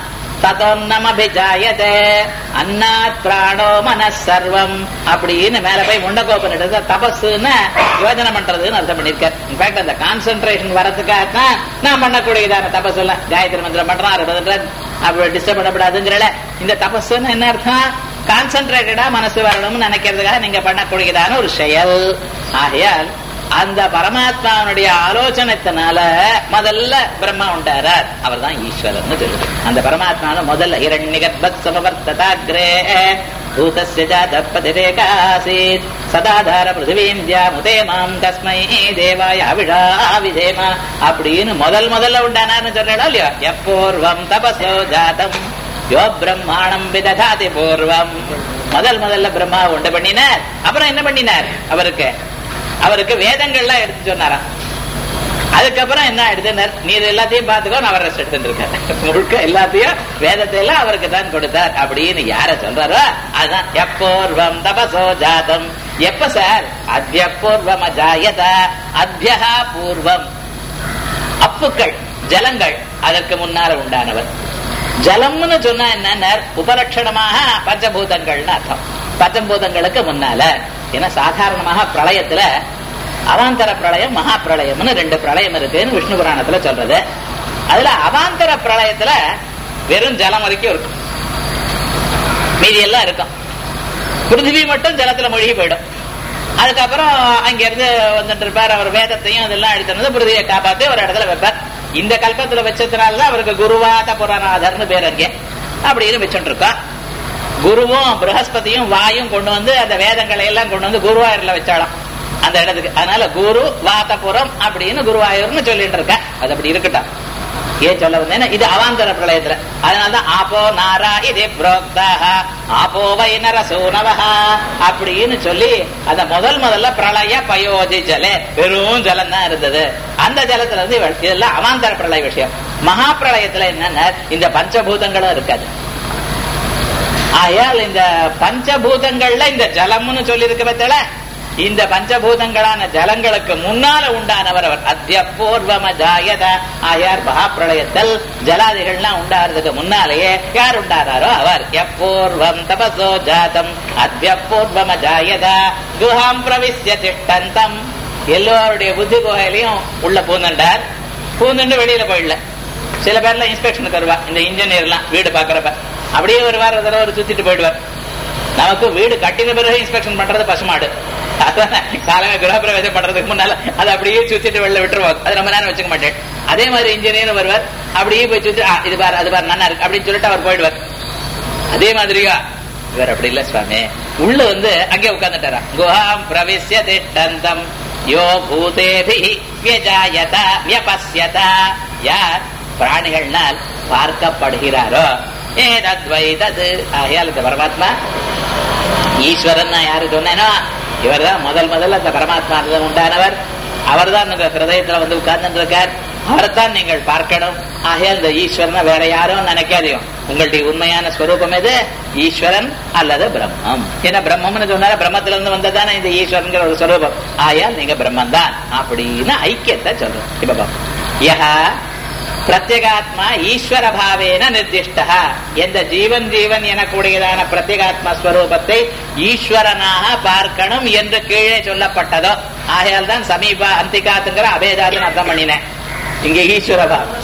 ததோன்னமபிஜாயதே அன்னாத் பிராணோ மனஸ் சர்வம் அப்படின்னு மேல போய் முண்டகோபன் எடுத்து தபஸ்ன்னு யோஜனை பண்றதுன்னு அர்த்தம் பண்ணிருக்கார் இன்ஃபேக்ட் அந்த கான்சென்ட்ரேஷன் வரதுக்காக தான் நான் பண்ணக்கூடியதான தபஸ் எல்லாம் காயத்ரி மந்திரம் பண்றான் அறுபது அப்படி டிஸ்டர்ப் பண்ணக்கூடாதுங்கிறல இந்த தபஸ்ன்னு என்ன அர்த்தம் கான்சென்ட்ரேட்டடா மனசு வரணும்னு நினைக்கிறதுக்காக நீங்க பண்ணக்கூடியதான ஒரு செயல் ஆகையால் அந்த பரமாத்மாவனுடைய ஆலோசனத்தினால முதல்ல பிரம்மா உண்டாரார் அவர் தான் ஈஸ்வரன் தெரியுது அந்த பரமாத்மான முதல்ல இரண்யகர்பத் சமவர்த்ததாகிரே பூதஸ்ய ஜாதப்பதிரேகாசீத் சதாதார பிருத்திவீம் தியாமுதே மாம் தஸ்மை தேவாய அவிழா விதேமா அப்படின்னு முதல் முதல்ல உண்டானார்னு சொல்றா இல்லையா எப்பூர்வம் தபசோ ஜாதம் யோ பிரம்மாணம் விததாதி பூர்வம் முதல் முதல்ல பிரம்மா உண்டு பண்ணினார் அப்புறம் என்ன பண்ணினார் அவருக்கு அவருக்கு வேதங்கள்லாம் எடுத்து சொன்னாராம் அதுக்கப்புறம் என்ன எடுத்துனார் நீ இது எல்லாத்தையும் பார்த்துக்கோ நான் அவர் ரெஸ்ட் எடுத்துருக்கேன் முழுக்க எல்லாத்தையும் வேதத்தை எல்லாம் அவருக்கு தான் கொடுத்தார் அப்படின்னு யார சொல்றாரோ அதுதான் எப்பூர்வம் தபசோ ஜாதம் எப்ப சார் அத்திய பூர்வம் அஜாயத அத்தியா பூர்வம் அப்புக்கள் ஜலங்கள் அதற்கு முன்னால உண்டானவர் ஜலம்னு சொன்னா என்ன உபலட்சணமாக பஞ்சபூதங்கள்னு அர்த்தம் பஞ்சபூதங்களுக்கு முன்னால ஏன்னா சாதாரணமாக பிரளயத்துல அவாந்தர பிரளயம் மகா பிரளயம்னு ரெண்டு பிரளயம் இருக்குன்னு விஷ்ணு புராணத்துல சொல்றது அதுல அவாந்தர பிரளயத்துல வெறும் ஜலம் வரைக்கும் இருக்கும் மீதி எல்லாம் இருக்கும் பிருத்திவி மட்டும் ஜலத்துல மூழ்கி போயிடும் அதுக்கப்புறம் அங்க இருந்து வந்துட்டு இருப்பார் அவர் வேதத்தையும் அதெல்லாம் எடுத்து பிருத்திவியை காப்பாத்தி ஒரு இடத்துல வைப்பார் இந்த கல்பத்துல வச்சதுனாலதான் அவருக்கு குருவாத புறநாதர்னு பேர் அங்கே அப்படின்னு வச்சுட்டு இருக்கோம் குருவும் பிரகஸ்பதியும் வாயும் கொண்டு வந்து அந்த வேதங்களை எல்லாம் கொண்டு வந்து குருவாயூர்ல வச்சாலாம் அந்த இடத்துக்கு அதனால குரு வாத்தபுரம் அப்படின்னு குருவாயூர்னு சொல்லிட்டு இருக்க அது அப்படி இருக்கட்டும் ஏன் சொல்ல வந்தேன்னா இது அவாந்தர பிரளயத்துல அதனாலதான் ஆப்போ நாரா இது புரோக்தாக ஆப்போ வைனர சூனவஹா அப்படின்னு சொல்லி அந்த முதல் முதல்ல பிரளய பயோதி ஜலே வெறும் ஜலம் தான் இருந்தது அந்த ஜலத்துல இருந்து இதெல்லாம் அவாந்தர பிரளய விஷயம் மகா பிரளயத்துல என்னன்னா இந்த பஞ்சபூதங்களும் இருக்காது ஆயால் இந்த பஞ்சபூதங்கள்ல இந்த ஜலம்னு சொல்லி இருக்க பத்தல இந்த பஞ்சபூதங்களான ஜலங்களுக்கு முன்னால உண்டானவர் அவர் அத்திய பூர்வம ஜாயத ஆயார் மகாப்பிரளயத்தில் ஜலாதிகள்லாம் உண்டாறதுக்கு முன்னாலேயே யார் உண்டாராரோ அவர் எப்பூர்வம் தபசோ ஜாதம் அத்திய பூர்வம ஜாயத குஹாம் பிரவிசிய திட்டந்தம் எல்லோருடைய புத்தி குகையிலையும் உள்ள பூந்துண்டார் பூந்துண்டு வெளியில போயிடல சில பேர்லாம் இன்ஸ்பெக்ஷனுக்கு வருவா இந்த இன்ஜினியர்லாம் வீடு பாக்குறப்ப அப்படியே வருவார் ஒரு தடவை சுத்திட்டு போயிடுவார் நமக்கு வீடு கட்டின பிறகு இன்ஸ்பெக்ஷன் பண்றது பசுமாடு காலங்க கிரகப்பிரவேசம் பண்றதுக்கு முன்னால அதை அப்படியே சுத்திட்டு வெளில விட்டுருவோம் அது ரொம்ப நேரம் வச்சுக்க மாட்டேன் அதே மாதிரி இன்ஜினியர் வருவார் அப்படியே போய் சுத்தி இது பாரு அது பாரு நல்லா இருக்கு அப்படின்னு சொல்லிட்டு அவர் போயிடுவார் அதே மாதிரியா இவர் அப்படி இல்ல சுவாமி உள்ள வந்து அங்கே உட்கார்ந்துட்டாரா குஹாம் பிரவிசிய திட்டந்தம் யோ பூதேபி வியஜாயத வியபஸ்யத யார் பிராணிகள்னால் பார்க்கப்படுகிறாரோ ஏதத்வை தது ஆகையால் இந்த பரமாத்மா ஈஸ்வரன் நான் யாரு சொன்னேனோ இவர் தான் முதல் முதல்ல அந்த பரமாத்மா உண்டானவர் அவர் தான் உங்க ஹிருதயத்துல வந்து உட்கார்ந்து இருக்கார் அவரைத்தான் நீங்கள் பார்க்கணும் ஆகையால் இந்த ஈஸ்வரனை வேற யாரும் நினைக்காதையும் உங்களுடைய உண்மையான ஸ்வரூபம் எது ஈஸ்வரன் அல்லது பிரம்மம் ஏன்னா பிரம்மம்னு சொன்னால பிரம்மத்துல இருந்து வந்ததானே இந்த ஈஸ்வரன் ஒரு ஸ்வரூபம் ஆயால் நீங்க பிரம்மன் தான் அப்படின்னு ஐக்கியத்தை சொல்றோம் இப்ப பாப்போம் யஹா பிரத்யேகாத்மா ஈஸ்வர பாவேன நிர்திஷ்டா எந்த ஜீவன் ஜீவன் எனக்கூடியதான பிரத்யேகாத்மா ஸ்வரூபத்தை ஈஸ்வரனாக பார்க்கணும் என்று கீழே சொல்லப்பட்டதோ ஆகையால் தான் சமீப அந்திகாத்துங்கிற அபேதாதுன்னு அர்த்தம் பண்ணினேன் இங்க ஈஸ்வர பாவம்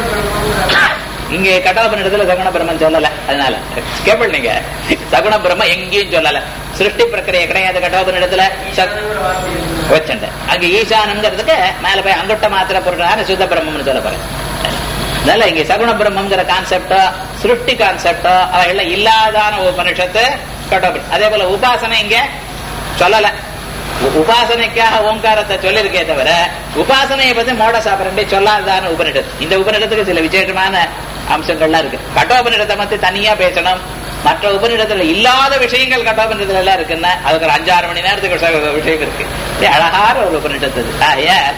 இங்க கடோபன் இடத்துல சகுண பிரம்மன் சொல்லல அதனால கேபிள் நீங்க சகுண பிரம்ம எங்கேயும் சொல்லல சிருஷ்டி பிரக்கிரியை கிடையாது கடோபன் இடத்துல வச்சண்ட அங்க ஈசானங்கிறதுக்கு மேல போய் அங்குட்ட மாத்திர பொருளான சுத்த பிரம்மம்னு சொல்ல போறேன் அதனால இங்க சகுண பிரம்மங்கிற கான்செப்டோ சிருஷ்டி கான்செப்டோ அவைகள் இல்லாதான உபனிஷத்து கடோபன் அதே போல உபாசனை இங்க சொல்லல உபாசனைக்காக ஓங்காரத்தை சொல்லிருக்கே தவிர உபாசனையை பத்தி மோட சாப்பிடண்டே சொல்லாதான உபனிடத்து இந்த உபனிடத்துக்கு சில விசேஷமான அம்சங்கள்லாம் இருக்கு கட்டோபனிடத்தை பத்தி தனியா பேசணும் மற்ற உபனிடத்துல இல்லாத விஷயங்கள் கட்டோபனிடத்துல எல்லாம் இருக்குன்னா அதுக்கு ஒரு அஞ்சாறு மணி நேரத்துக்கு விஷயம் இருக்கு அழகார ஒரு உபனிடத்து ஆயார்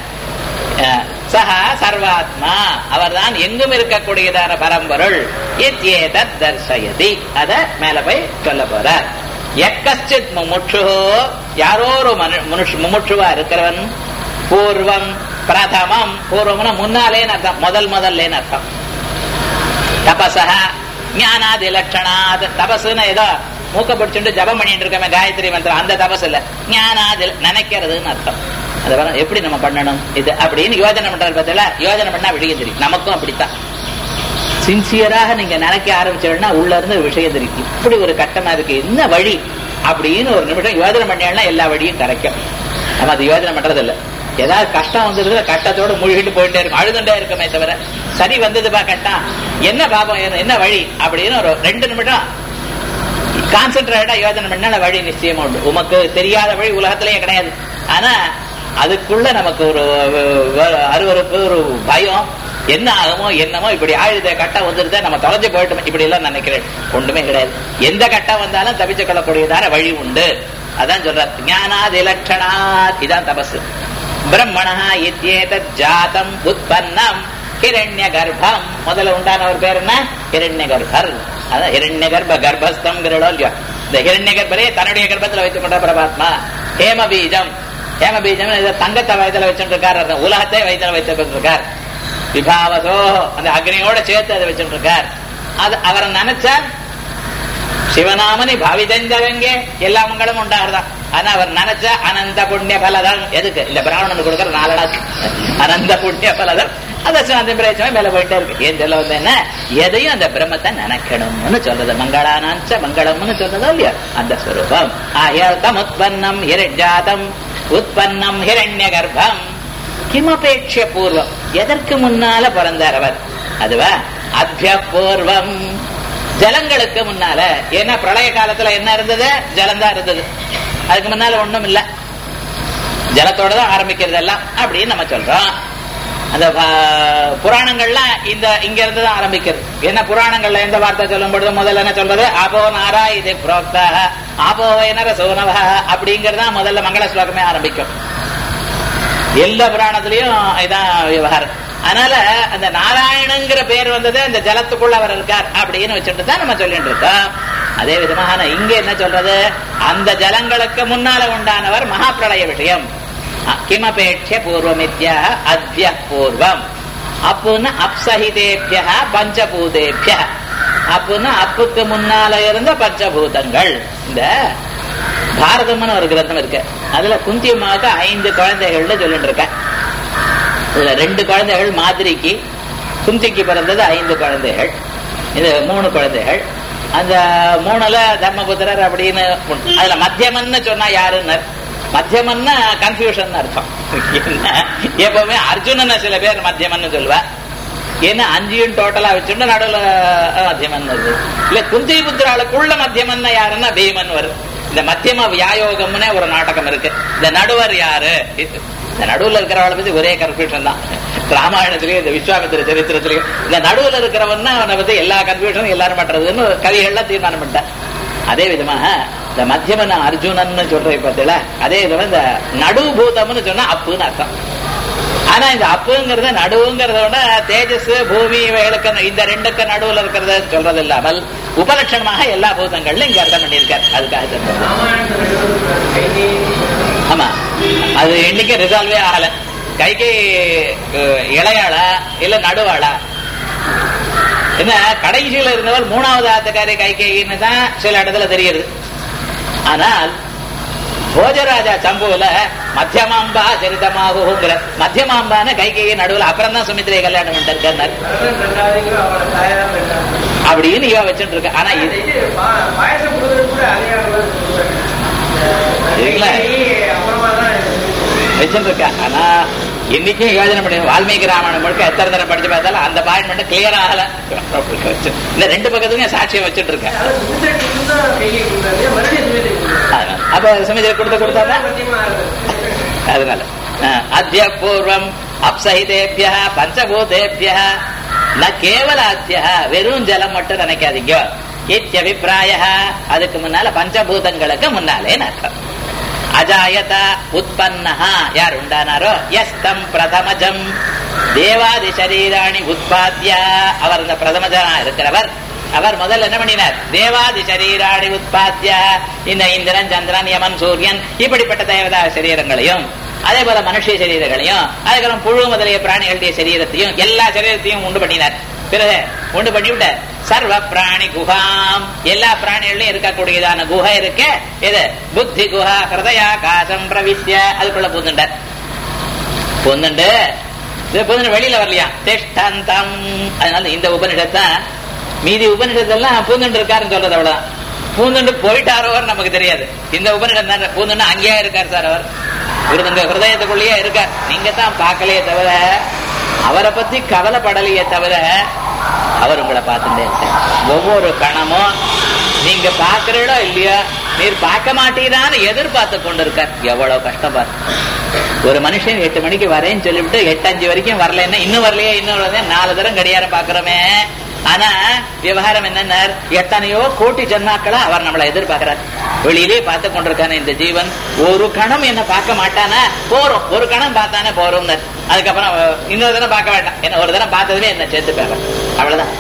சஹா சர்வாத்மா அவர்தான் எங்கும் இருக்கக்கூடியதான பரம்பொருள் இத்யேதத் தர்சயதி அத மேல போய் சொல்ல போறார் எக்கச்சித் முமுட்சு யாரோ ஒரு முமுட்சுவா இருக்கிறவன் பூர்வம் பிரதமம் பூர்வம்னா முன்னாலேன்னு அர்த்தம் முதல் முதல்லேன்னு அர்த்தம் தபசா ஞானாதி லட்சணாத் தபசுன்னு ஏதோ மூக்க பிடிச்சுட்டு ஜபம் பண்ணிட்டு இருக்கமே காயத்ரி மந்திரம் அந்த தபஸ் இல்ல ஞானாதி நினைக்கிறதுன்னு அர்த்தம் அது வர எப்படி நம்ம பண்ணணும் இது அப்படின்னு யோஜனை பண்றது பார்த்தல யோஜனை பண்ணா விஷயம் தெரியும் நமக்கும் அப்படித்தான் சின்சியராக நீங்க நினைக்க ஆரம்பிச்சோம்னா உள்ள இருந்து ஒரு விஷயம் தெரியும் இப்படி ஒரு கட்டமா இருக்கு என்ன வழி அப்படின்னு ஒரு நிமிஷம் யோஜனை பண்ணா எல்லா வழியும் கிடைக்கும் நம்ம அது யோஜனை பண்றது இல்ல ஏதாவது கஷ்டம் வந்தது கஷ்டத்தோட மூழ்கிட்டு போயிட்டே இருக்கும் அழுதுண்டே இருக்குமே தவிர சரி வந்ததுப்பா கட்டம் என்ன பாபம் என்ன- என்ன வழி அப்படின்னு ஒரு ரெண்டு நிமிடம் கான்சென்ட்ரேட்டா யோஜனை பண்ணா வழி நிச்சயமா உண்டு உமக்கு தெரியாத வழி உலகத்திலேயே கிடையாது ஆனா அதுக்குள்ள நமக்கு ஒரு அஹ், அருவருப்பு ஒரு பயம் என்ன ஆகுமோ என்னமோ இப்படி ஆயுத கட்டம் வந்துருதே நம்ம தொலைஞ்சு போயிட்டோம் இப்படி எல்லாம் நினைக்கிறேன் ஒண்ணுமே கிடையாது எந்த கட்டம் வந்தாலும் தப்பிச்சு கொள்ளக்கூடியதான வழி உண்டு அதான் சொல்றார் ஞானாதி லட்சணாத் இதான் தபசு பிரம்மணா இத்யேதத் ஜாதம் உற்பன்னம் ஹிரண்ய கர்ப்பம் முதல்ல உண்டானவர் பேர் என்ன ஹிரண்ய கர்ப்பர் அதான் ஹிரண்ய கர்ப்ப கர்ப்பஸ்தம் இல்லையோ இந்த ஹிரண்ய கர்ப்பரே தன்னுடைய கர்ப்பத்துல வைத்துக் கொண்ட பரமாத்மா ஹேம பீஜம் ஹேம பீஜம் இதை தங்கத்தை வயதுல வச்சுட்டு இருக்கார் அந்த உலகத்தை வயதுல வைத்துக் இருக்கார் விபாவசோ அந்த அக்னியோட சேர்த்து அதை வச்சுட்டு இருக்கார் அது அவரை நினைச்சால் சிவநாமனி பாவிதஞ்சவங்க எல்லா மங்களும் உண்டாகிறதான் ஆனா அவர் நினைச்ச அனந்த புண்ணிய பலதான் எதுக்கு இந்த பிராமணனுக்கு கொடுக்கற நாலடா அனந்த புண்ணிய பலதான் அத சாந்தி பிரச்சனை மேல போயிட்டே இருக்கு ஏன் சொல்ல வந்த என்ன எதையும் அந்த பிரம்மத்தை நினைக்கணும்னு சொல்றது மங்களானாச்ச மங்களம்னு சொல்றதோ இல்லையா அந்த ஸ்வரூபம் ஆயத்தம் உற்பன்னம் ஹிரண்யாதம் உற்பன்னம் ஹிரண்ய கர்ப்பம் கிமபேட்ச பூர்வம் எதற்கு முன்னால பிறந்தார் அவர் அதுவா அத்திய பூர்வம் ஜலங்களுக்கு முன்னால ஏன்னா பிரளய காலத்துல என்ன இருந்தது ஜலம்தான் இருந்தது அதுக்கு முன்னால ஒண்ணும் இல்ல ஜலத்தோட தான் ஆரம்பிக்கிறது எல்லாம் அப்படின்னு நம்ம சொல்றோம் அந்த ப- புராணங்கள்ல இந்த இங்க இருந்து தான் ஆரம்பிக்கிறது என்ன புராணங்கள்ல எந்த வார்த்தை சொல்லும் பொழுது முதல்ல என்ன சொல்றது ஆபோ நாரா இது புரோக்தா ஆபோ வைனர சோனவ அப்படிங்கறதா முதல்ல மங்கள ஸ்லோகமே ஆரம்பிக்கும் எல்லா புராணத்திலையும் இதான் விவகாரம் அதனால அந்த நாராயணங்கிற பேர் வந்தது அந்த ஜலத்துக்குள்ள அவர் இருக்கார் அப்படின்னு வச்சுட்டு தான் நம்ம சொல்லிட்டு இருக்கோம் அதே விதமாக இங்க என்ன சொல்றது அந்த ஜலங்களுக்கு முன்னால உண்டானவர் மகாபிரளய விஷயம் அ- கிமபேட்ச பூர்வமித்யா அத்ய பூர்வம் அப்புன்னு அப்சஹிதேபிய பஞ்சபூதேபிய அப்புன்னு அப்புக்கு முன்னால இருந்த பஞ்சபூதங்கள் இந்த பாரதம்னு ஒரு கிரந்தம் இருக்கு அதுல குந்தியமாக ஐந்து குழந்தைகள்னு சொல்லிட்டு இருக்க இதுல ரெண்டு குழந்தைகள் மாதிரிக்கு குந்திக்கு பிறந்தது ஐந்து குழந்தைகள் இது மூணு குழந்தைகள் அந்த மூணுல தர்மபுத்திரர் அப்படின்னு ஒண்ணு. அதுல மத்தியமன்னு சொன்னா யாருன்னு மத்தியமன்னா கன்ஃபியூஷன் அர்த்தம் என்ன எப்பவுமே அர்ஜுனனை சில பேர் மத்தியமன்னு சொல்லுவா ஏன்னா அஞ்சையும் டோட்டலா வச்சுட்டு நடுவுல அஹ், மத்தியமன் வருது இல்ல குந்தி புத்திராளுக்குள்ள மத்தியமன்னா யாருன்னா பீமன் வருது இந்த மத்தியம வியாயோகம்னே ஒரு நாடகம் இருக்கு இந்த நடுவர் யாரு இந்த நடுவுல இருக்கிறவளை பத்தி ஒரே கன்ஃபியூஷன் தான் ராமாயணத்திலயும் இந்த விஸ்வாமித்திர சரித்திரத்திலயும் இந்த நடுவுல இருக்கிறவன் தான் அவனை பத்தி எல்லா கன்ஃபியூஷனும் எல்லாரும் பண்றதுன்னு கவிகள்லாம் தீர்மானம் பண்ணிட்டான் அதே விதமாக இந்த மத்தியமன அர்ஜுனன் சொல்றேன் பார்த்தீங்களா அதே விதமா இந்த நடுபூதம்னு சொன்னா அப்புன்னு அர்த்தம் ஆனா இந்த அப்புங்கிறத நடுவுங்கிறத விட தேஜஸ் பூமி இவைகளுக்கு இந்த ரெண்டுக்கு நடுவுல இருக்கிறத சொல்றது இல்லாமல் உபலட்சணமாக எல்லா பூதங்கள்ல இங்க அர்த்தம் பண்ணியிருக்கார் அதுக்காக சொல்றது ஆமா அது இன்னைக்கு ரிசால்வே ஆகல கைக்கு அஹ், இளையாளா இல்ல நடுவாளா என்ன கடைசியில இருந்தவர் மூணாவது ஆத்தக்காரி கைகைன்னு தான் சில இடத்துல தெரியுது ஆனால் போஜராஜா சம்புல மத்தியமாம்பா சரிதமாகுங்கிற மத்தியமாம்பான கைகையை நடுவுல அப்புறம் தான் சுமித்ரையை கல்யாணம் பண்ணிட்டு இருக்கார் அப்படின்னு இவ வச்சுட்டு இருக்க ஆனா இது சரிங்களா? வச்சுட்டு இருக்கா ஆனா இன்னைக்கும் யோஜனை பண்ணி வால்மீகி ராமாயணம் முழுக்க எத்தனை தடவை படிச்சு பார்த்தாலும் அந்த பாயிண்ட் மட்டும் கிளியர் ஆகல இந்த ரெண்டு பக்கத்துக்கும் சாட்சியம் வச்சுட்டு இருக்கேன் அதனால. அப்ப சுமித்ரை கொடுத்து கொடுத்தா அதனால அஹ், அத்ய பூர்வம் அப்சஹிதேபிய பஞ்சபூதேபிய ந கேவல அத்திய வெறும் ஜலம் மட்டும் நினைக்காதீங்க இத்தியபிப்பிராய அதுக்கு முன்னால பஞ்சபூதங்களுக்கு முன்னாலே அர்த்தம் அஜாயத உற்பன்னஹா யார் உண்டானாரோ எஸ்தம் பிரதமஜம் தேவாதி சரீராணி உற்பத்திய அவர் இந்த பிரதமஜனா இருக்கிறவர் அவர் முதல்ல என்ன பண்ணினார் தேவாதி சரீராணி உற்பத்திய இந்த இந்திரன் சந்திரன் யமன் சூரியன் இப்படிப்பட்ட தேவதா சரீரங்களையும் அதே போல மனுஷ சரீரங்களையும் அதுக்கப்புறம் புழு முதலிய பிராணிகளுடைய சரீரத்தையும் எல்லா சரீரத்தையும் உண்டு பண்ணினார் பிறகு உண்டு பண்ணிவிட்ட சர்வ பிராணி குகாம் எல்லா பிராணிகள்லயும் இருக்கக்கூடியதான குகை இருக்கு இது புத்தி குஹா ஹிருதயாகாசம் பிரவிஷ்ய அதுக்குள்ள பூந்துண்டார் பூந்துண்டு இது பூந்துண்டு வெளியில வரலையா திஷ்டந்தம் அதனால இந்த உபனிடத்தான் மீதி உபனிடத்தெல்லாம் பூந்துண்டு இருக்காருன்னு சொல்றது அவ்வளவுதான் பூந்துண்டு போயிட்டாரோ நமக்கு தெரியாது இந்த உபனிடம் தான் பூந்துண்டு அங்கேயே இருக்கார் சார் அவர் விருதுங்க ஹிருதயத்துக்குள்ளேயே இருக்கார் நீங்க தான் பார்க்கலையே தவிர அவரை பத்தி கவலைப்படலையே தவிர அவர் உங்களை பார்த்துட்டே இருக்கார் ஒவ்வொரு கணமும் நீங்க பாக்குறீடோ இல்லையா நீர் பார்க்க மாட்டீரான்னு எதிர்பார்த்து கொண்டிருக்கார் எவ்வளவு கஷ்டம் பாரு ஒரு மனுஷன் எட்டு மணிக்கு வரேன்னு சொல்லிவிட்டு எட்டு அஞ்சு வரைக்கும் வரலன்னா இன்னும் வரலையே இன்னும் வரலையே நாலு தரம் கடியாரம் பாக்குறோமே ஆனா விவகாரம் என்ன எத்தனையோ கோட்டி ஜன்மாக்களா அவர் நம்மளை எதிர்பார்க்கிறார் வெளியிலே பார்த்து கொண்டிருக்கான இந்த ஜீவன் ஒரு கணம் என்ன பார்க்க மாட்டானா போறோம் ஒரு கணம் பார்த்தானே போறோம் அதுக்கப்புறம் இன்னொரு தடவை பார்க்க வேண்டாம் என்ன ஒரு தடவை பார்த்ததுமே என்ன சேர்த்து பேரன் அவ்வளவுதான்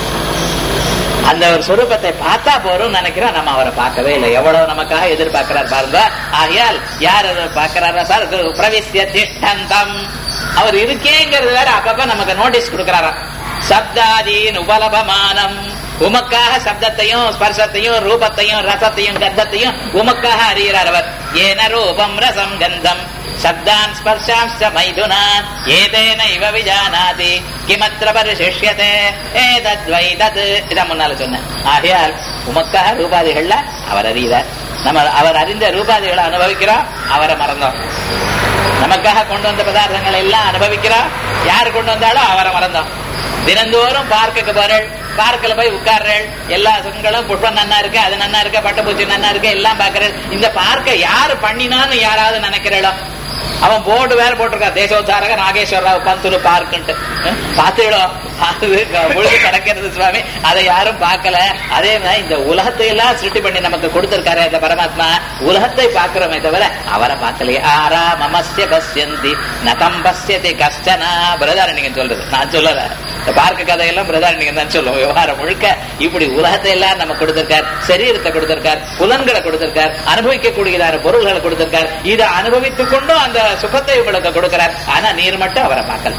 அந்த ஒரு சொரூபத்தை பார்த்தா போறோம் நினைக்கிறோம் நம்ம அவரை பார்க்கவே இல்லை எவ்வளவு நமக்காக எதிர்பார்க்கிறார் பாருங்க ஆகையால் யார் அதை பார்க்கிறாரா சார் பிரவிசிய திஷ்டந்தம் அவர் இருக்கேங்கிறது வேற அப்பப்ப நமக்கு நோட்டீஸ் கொடுக்கிறாராம் சப்தாதீன் உபலபமானம் உமக்காக சப்தத்தையும் ஸ்பர்சத்தையும் ரூபத்தையும் ரசத்தையும் கந்தத்தையும் உமக்காக அறிகிறார் அவர் ஏன ரூபம் ரசம் கந்தம் சப்தான் ஸ்பர்ஷாம்ச மைதுனான் ஏதேன இவ விஜானாதி கிமத்திர பரிசிஷ்யதே ஏதத்வை தத் இதான் முன்னால சொன்னேன் ஆகையால் உமக்காக ரூபாதிகள்ல அவர் அறிகிறார் நம்ம அவர் அறிந்த ரூபாதிகளை அனுபவிக்கிறோம் அவரை மறந்தோம் நமக்காக கொண்டு வந்த பதார்த்தங்களை எல்லாம் அனுபவிக்கிறோம் யார் கொண்டு வந்தாலும் அவரை மறந்தோம் தினந்தோறும் பார்க்குக்கு போறேள் பார்க்கில் போய் உட்கார்றேள் எல்லா சுகங்களும் புஷ்பம் நன்னா இருக்கு அது நன்னா இருக்கு பட்டுப்பூச்சி நன்னா இருக்கு எல்லாம் பாக்குறேன் இந்த பார்க்க யாரு பண்ணினான்னு யாராவது நினைக்கிறேளோ அவன் போர்டு வேற போட்டிருக்கா தேசோத்தாரக நாகேஸ்வரராவ் பந்துரு பார்க்குன்ட்டு பார்த்துடும் அது முழுது கிடக்கிறது சுவாமி அதை யாரும் பார்க்கல அதே மாதிரி இந்த உலகத்தை எல்லாம் சிருஷ்டி பண்ணி நமக்கு கொடுத்திருக்காரு இந்த பரமாத்மா உலகத்தை பார்க்கிறோமே தவிர அவரை பார்க்கலையே ஆரா மமஸ்ய பசியந்தி நகம் பசியத்தை கஷ்டனா பிரதாரணிங்க சொல்றது நான் சொல்லல இந்த பார்க்க கதையெல்லாம் பிரதாரணிங்க தான் சொல்லுவோம் விவகாரம் முழுக்க இப்படி உலகத்தை எல்லாம் நம்ம கொடுத்திருக்கார் சரீரத்தை கொடுத்திருக்கார் புலன்களை கொடுத்திருக்கார் அனுபவிக்கக்கூடியதான பொருள்களை கொடுத்திருக்கார் இதை அனுபவித்துக் கொண்டும் அந்த சுகத்தை உங்களுக்கு கொடுக்கிறார் ஆனா நீர் மட்டும் அவரை பார்க்கல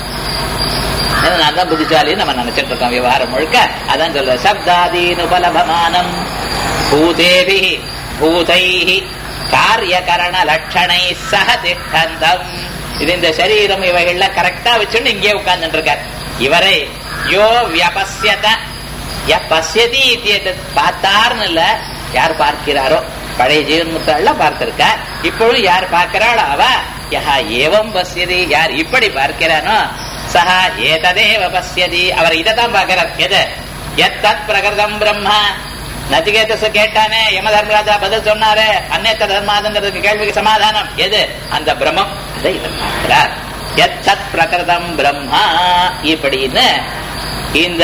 நான் தான் புத்திசாலி நம்ம நினைச்சிட்டு இருக்கோம் விவகாரம் முழுக்க அதான் சொல்ல சப்தாதீன் உபலபமானம் பூதேவி பூதைஹி காரியகரண லட்சணை சக திஷ்டந்தம் இது இந்த சரீரம் இவைகள்ல கரெக்டா வச்சுன்னு இங்கே உட்கார்ந்துட்டு இருக்கார் இவரை யோ வியபஸ்யத பசியதி பார்த்தார்னு இல்ல யார் பார்க்கிறாரோ பழைய ஜீவன் முத்தாள்லாம் பார்த்திருக்கார் இப்பொழுது யார் பார்க்கிறாளோ அவ யஹா ஏவம் பசியதி யார் இப்படி பார்க்கிறானோ சஹா ஏததேவ பசியதி அவர் இதைத்தான் பார்க்கிறார் எது எத்தத் பிரகிருதம் பிரம்மா நச்சிகேதஸ் கேட்டானே யம தர்மராஜா பதில் சொன்னாரு அந்நேத்த தர்மாதங்கிறதுக்கு கேள்விக்கு சமாதானம் எது அந்த பிரம்மம் அதை இவர் பார்க்கிறார் எத்தத் பிரகிருதம் பிரம்மா இப்படின்னு இந்த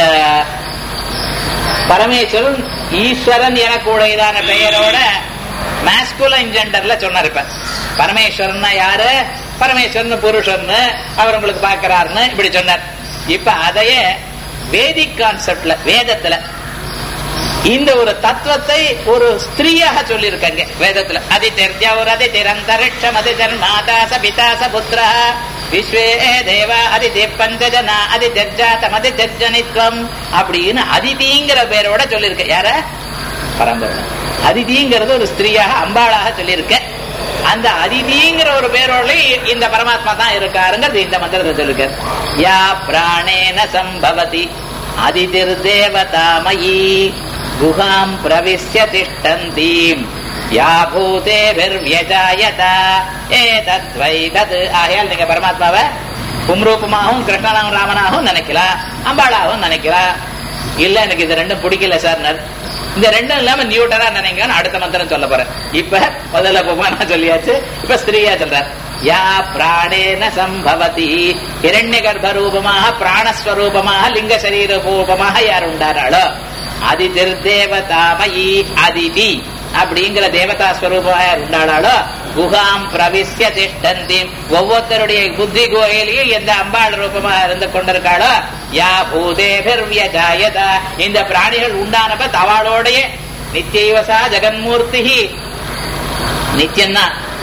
பரமேஸ்வரன் ஈஸ்வரன் எனக்கூடியதான பெயரோட மாஸ்குலன் ஜெண்டர்ல சொன்னார் இப்ப பரமேஸ்வரன் யாரு பரமேஸ்வரன் புருஷன் அவர் உங்களுக்கு பாக்குறாருன்னு இப்படி சொன்னார் இப்ப அதையே வேதிக் கான்செப்ட்ல வேதத்துல இந்த ஒரு தத்துவத்தை ஒரு ஸ்திரீயாக சொல்லியிருக்காங்க வேதத்துல அதி தெரிஞ்ச ஒரு அதி திரந்தரிஷம் அதி மாதாச பிதாச புத்திர விஸ்வே தேவா அதிதி பஞ்சஜனா அதி ஜர்ஜாத்தம் அதி ஜர்ஜனித்வம் அப்படின்னு அதிதிங்கிற பேரோட சொல்லியிருக்க யார பரம்பரை அதிதிங்கிறது ஒரு ஸ்திரீயாக அம்பாளாக சொல்லியிருக்க அந்த அதிதிங்கிற ஒரு பேரோட இந்த பரமாத்மா தான் இருக்காருங்கிறது இந்த மந்திரத்தை சொல்லிருக்க யா பிராணேன சம்பவதி அதிதிர் தேவதாமயி குஹாம் பிரவிஷ்ய திஷ்டந்தீம் யா பூதேபிர்வியஜாயத ஏதத்வை தத் ஆகையால் நீங்க பரமாத்மாவை பும்ரூபமாகவும் கிருஷ்ணனாகவும் ராமனாகவும் நினைக்கலாம் அம்பாளாகவும் நினைக்கலாம் இல்ல எனக்கு இது ரெண்டும் பிடிக்கல சார் இந்த ரெண்டும் இல்லாம நியூட்டரா நினைங்கன்னு அடுத்த மந்திரம் சொல்ல போறேன் இப்ப முதல்ல புமானா சொல்லியாச்சு இப்ப ஸ்திரீயா சொல்றார் யா பிராணேன சம்பவதி இரண்ய கர்ப்ப ரூபமாக பிராணஸ்வரூபமாக லிங்க சரீர ரூபமாக யார் உண்டாராளோ அதிதிர் தேவதாமயி அதிதி அப்படிங்கிற தேவதா ஸ்வரூபமாக யார் உண்டாளாளோ குகாம் பிரவிசிய திஷ்டந்தி ஒவ்வொருத்தருடைய புத்தி குகையிலையும் எந்த அம்பாள் ரூபமாக இருந்து கொண்டிருக்காளோ யா பூதேபிர்வியஜாயதா இந்த பிராணிகள் உண்டானப்ப தவாளோடைய நித்தியவசா ஜெகன்மூர்த்தி நித்தியம்னா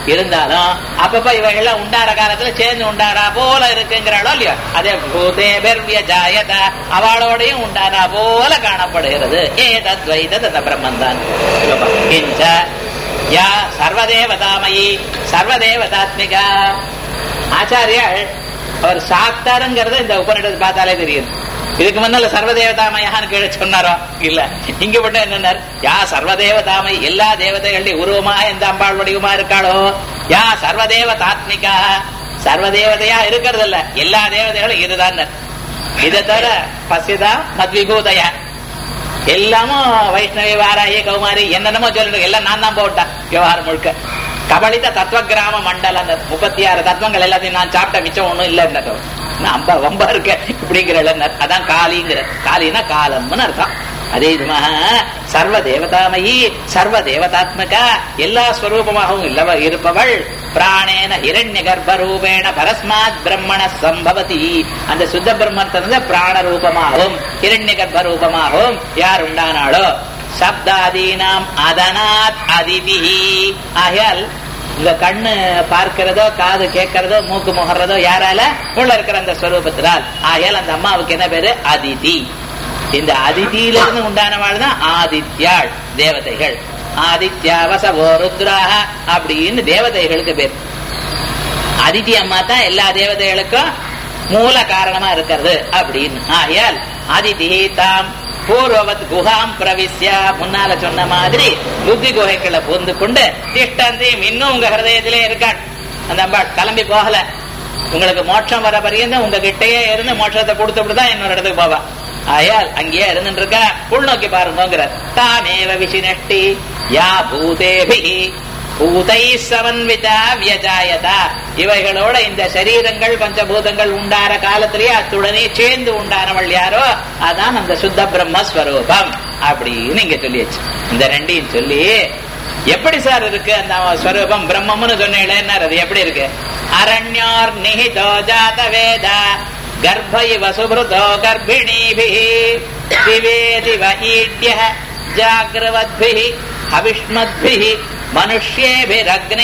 இருந்தாலும் அப்பப்ப இவைகள்லாம் உண்டார காலத்துல சேர்ந்து உண்டாரா போல இருக்குங்கிறாளோ இல்லையோ அதே பூதே பெர்விய ஜாயத அவளோடையும் உண்டாரா போல காணப்படுகிறது ஏ தத்வைத தத பிரம்மன் தான் கிஞ்ச யா சர்வதேவதாமயி சர்வதேவதாத்மிகா ஆச்சாரியாள் அவர் சாப்பிட்டாருங்கிறது இந்த உபநிடத்தை பார்த்தாலே தெரியுது இதுக்கு முன்னால சர்வதேவதாமயான்னு கீழே சொன்னாரோ இல்ல இங்க மட்டும் என்னன்னார் யா சர்வதேவதாமை எல்லா தேவதைகளுடைய உருவமா எந்த அம்பாள் வடிவமா இருக்காளோ யா சர்வதேவதாத்மிகா சர்வதேவதையா இருக்கிறது இல்ல எல்லா தேவதைகளும் இதுதான் இதை தவிர பசிதா மத்விபூதையா எல்லாமும் வைஷ்ணவி வாராயி கௌமாரி என்னென்னமோ சொல்லிட்டு எல்லாம் நான் தான் போட்டேன் விவகாரம் முழுக்க கபலித தத்துவ கிராம மண்டலம் அந்த முப்பத்தி ஆறு தத்துவங்கள் எல்லாத்தையும் நான் சாப்பிட்ட மிச்சம் ஒண்ணும் இல்லைன்னு நான் அம்பா வம்பா இருக்க இப்படிங்கிற அதான் காலிங்கிற காலினா காலம்னு அர்த்தம் அதே விதமாக சர்வ தேவதாமயி சர்வ தேவதாத்மகா எல்லா ஸ்வரூபமாகவும் இல்லவ இருப்பவள் பிராணேன இரண்ய கர்ப்பரூபேண பரஸ்மாத் பிரம்மண சம்பவதி அந்த சுத்த பிரம்மத்திலிருந்து பிராண ரூபமாகவும் இரண்ய கர்ப்ப ரூபமாகவும் யார் உண்டானாளோ சப்தாதீனாம் அதனாத் அதிபிஹி ஆகையால் இந்த கண்ணு பார்க்கிறதோ காது கேட்கிறதோ மூக்கு முகர்றதோ யாரால உள்ள இருக்கிற அந்த ஸ்வரூபத்தினால் ஆகையால் அந்த அம்மாவுக்கு என்ன பேரு அதிதி இந்த அதிதியிலிருந்து உண்டானவாள் தான் ஆதித்யாள் தேவதைகள் ஆதித்யா வசவோ ருத்ராக அப்படின்னு தேவதைகளுக்கு பேர் அதிதி அம்மா தான் எல்லா தேவதைகளுக்கும் மூல காரணமா இருக்கிறது அப்படின்னு ஆகையால் அதிதி தாம் பூர்வவத் குஹாம் பிரவிஷ்ய முன்னால சொன்ன மாதிரி புத்தி குகைக்குள்ள புகுந்து கொண்டு திஷ்டந்தி இன்னும் உங்க ஹிருதயத்திலே இருக்காள் அந்த அம்பாள் கிளம்பி போகல உங்களுக்கு மோட்சம் வர பரியந்த உங்க கிட்டயே இருந்து மோட்சத்தை கொடுத்துட்டு தான் இன்னொரு இடத்துக்கு போவா ஆயால் அங்கேயே இருந்துட்டு இருக்க உள்நோக்கி பாருங்கிற தாமேவ விசினஷ்டி யா பூதேபி பூதை சமன்விதா வியஜாயதா இவைகளோட இந்த சரீரங்கள் பஞ்சபூதங்கள் உண்டான காலத்திலேயே அத்துடனே சேர்ந்து உண்டானவள் யாரோ அதான் அந்த சுத்த பிரம்மஸ்வரூபம் அப்படின்னு இங்க சொல்லியாச்சு இந்த ரெண்டையும் சொல்லி எப்படி சார் இருக்கு அந்த ஸ்வரூபம் பிரம்மம்னு சொன்னேன் அது எப்படி இருக்கு அரண்யோர் நிஹிதோ ஜாத வேதா கர்ப்பைவ சுபிருதோ கர்ப்பிணீபி திவே திவ ஈட்ய ஜாகிரவத்பிஹி அவிஷ்மத்பிஹி மனுஷ்யேபிரக்னி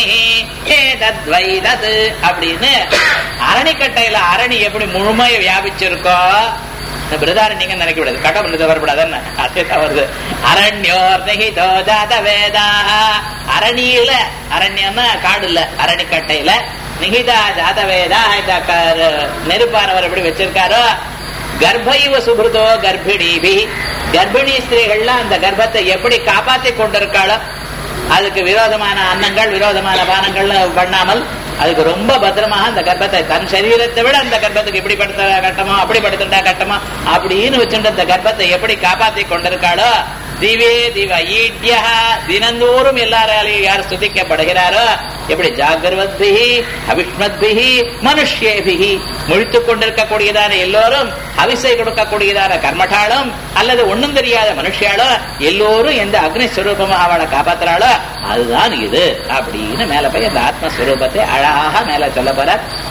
ஏதத்வைதத் அப்படின்னு அரணிக்கட்டையில அரணி எப்படி முழுமையை வியாபிச்சிருக்கோ பிரதாரண்யங்க நினைக்க கூடாது கடவுள் வரப்படாது என்ன அதே வருது அரண்யோர் நிகிதோ ஜாத வேதா அரணியில அரண்யம்னா காடு இல்ல அரணிக்கட்டையில நிகிதா ஜாத வேதா இந்த நெருப்பானவர் எப்படி வச்சிருக்காரோ கர்ப்பைவ சுபிருதோ கர்ப்பிணிபி கர்ப்பிணி ஸ்திரீகள்லாம் அந்த கர்ப்பத்தை எப்படி காப்பாத்தி கொண்டிருக்காளோ அதுக்கு விரோதமான அன்னங்கள் விரோதமான பானங்கள் பண்ணாமல் அதுக்கு ரொம்ப பத்திரமாக அந்த கர்ப்பத்தை தன் சரீரத்தை விட அந்த கர்ப்பத்துக்கு இப்படி படுத்த கட்டமோ அப்படி படுத்துட்டா கட்டமோ அப்படின்னு வச்சுட்டு அந்த கர்ப்பத்தை எப்படி காப்பாத்தி கொண்டிருக்காளோ திவே திவ ஈட்யா தினந்தோறும் எல்லாராலையும் யார் ஸ்துதிக்கப்படுகிறாரோ எப்படி ஜாகிரவத்பிஹி அவிஷ்மத்பிஹி மனுஷ்யேபிஹி முழித்துக் கொண்டிருக்கக்கூடியதான எல்லோரும் அவிசை கொடுக்கக்கூடியதான கர்மட்டாலும் அல்லது ஒண்ணும் தெரியாத மனுஷியாலோ எல்லோரும் எந்த அக்னிஸ்வரூபமா அவளை காப்பாத்துறாளோ அதுதான் இது அப்படின்னு மேல போய் அந்த ஆத்மஸ்வரூபத்தை அழகாக மேல சொல்ல போற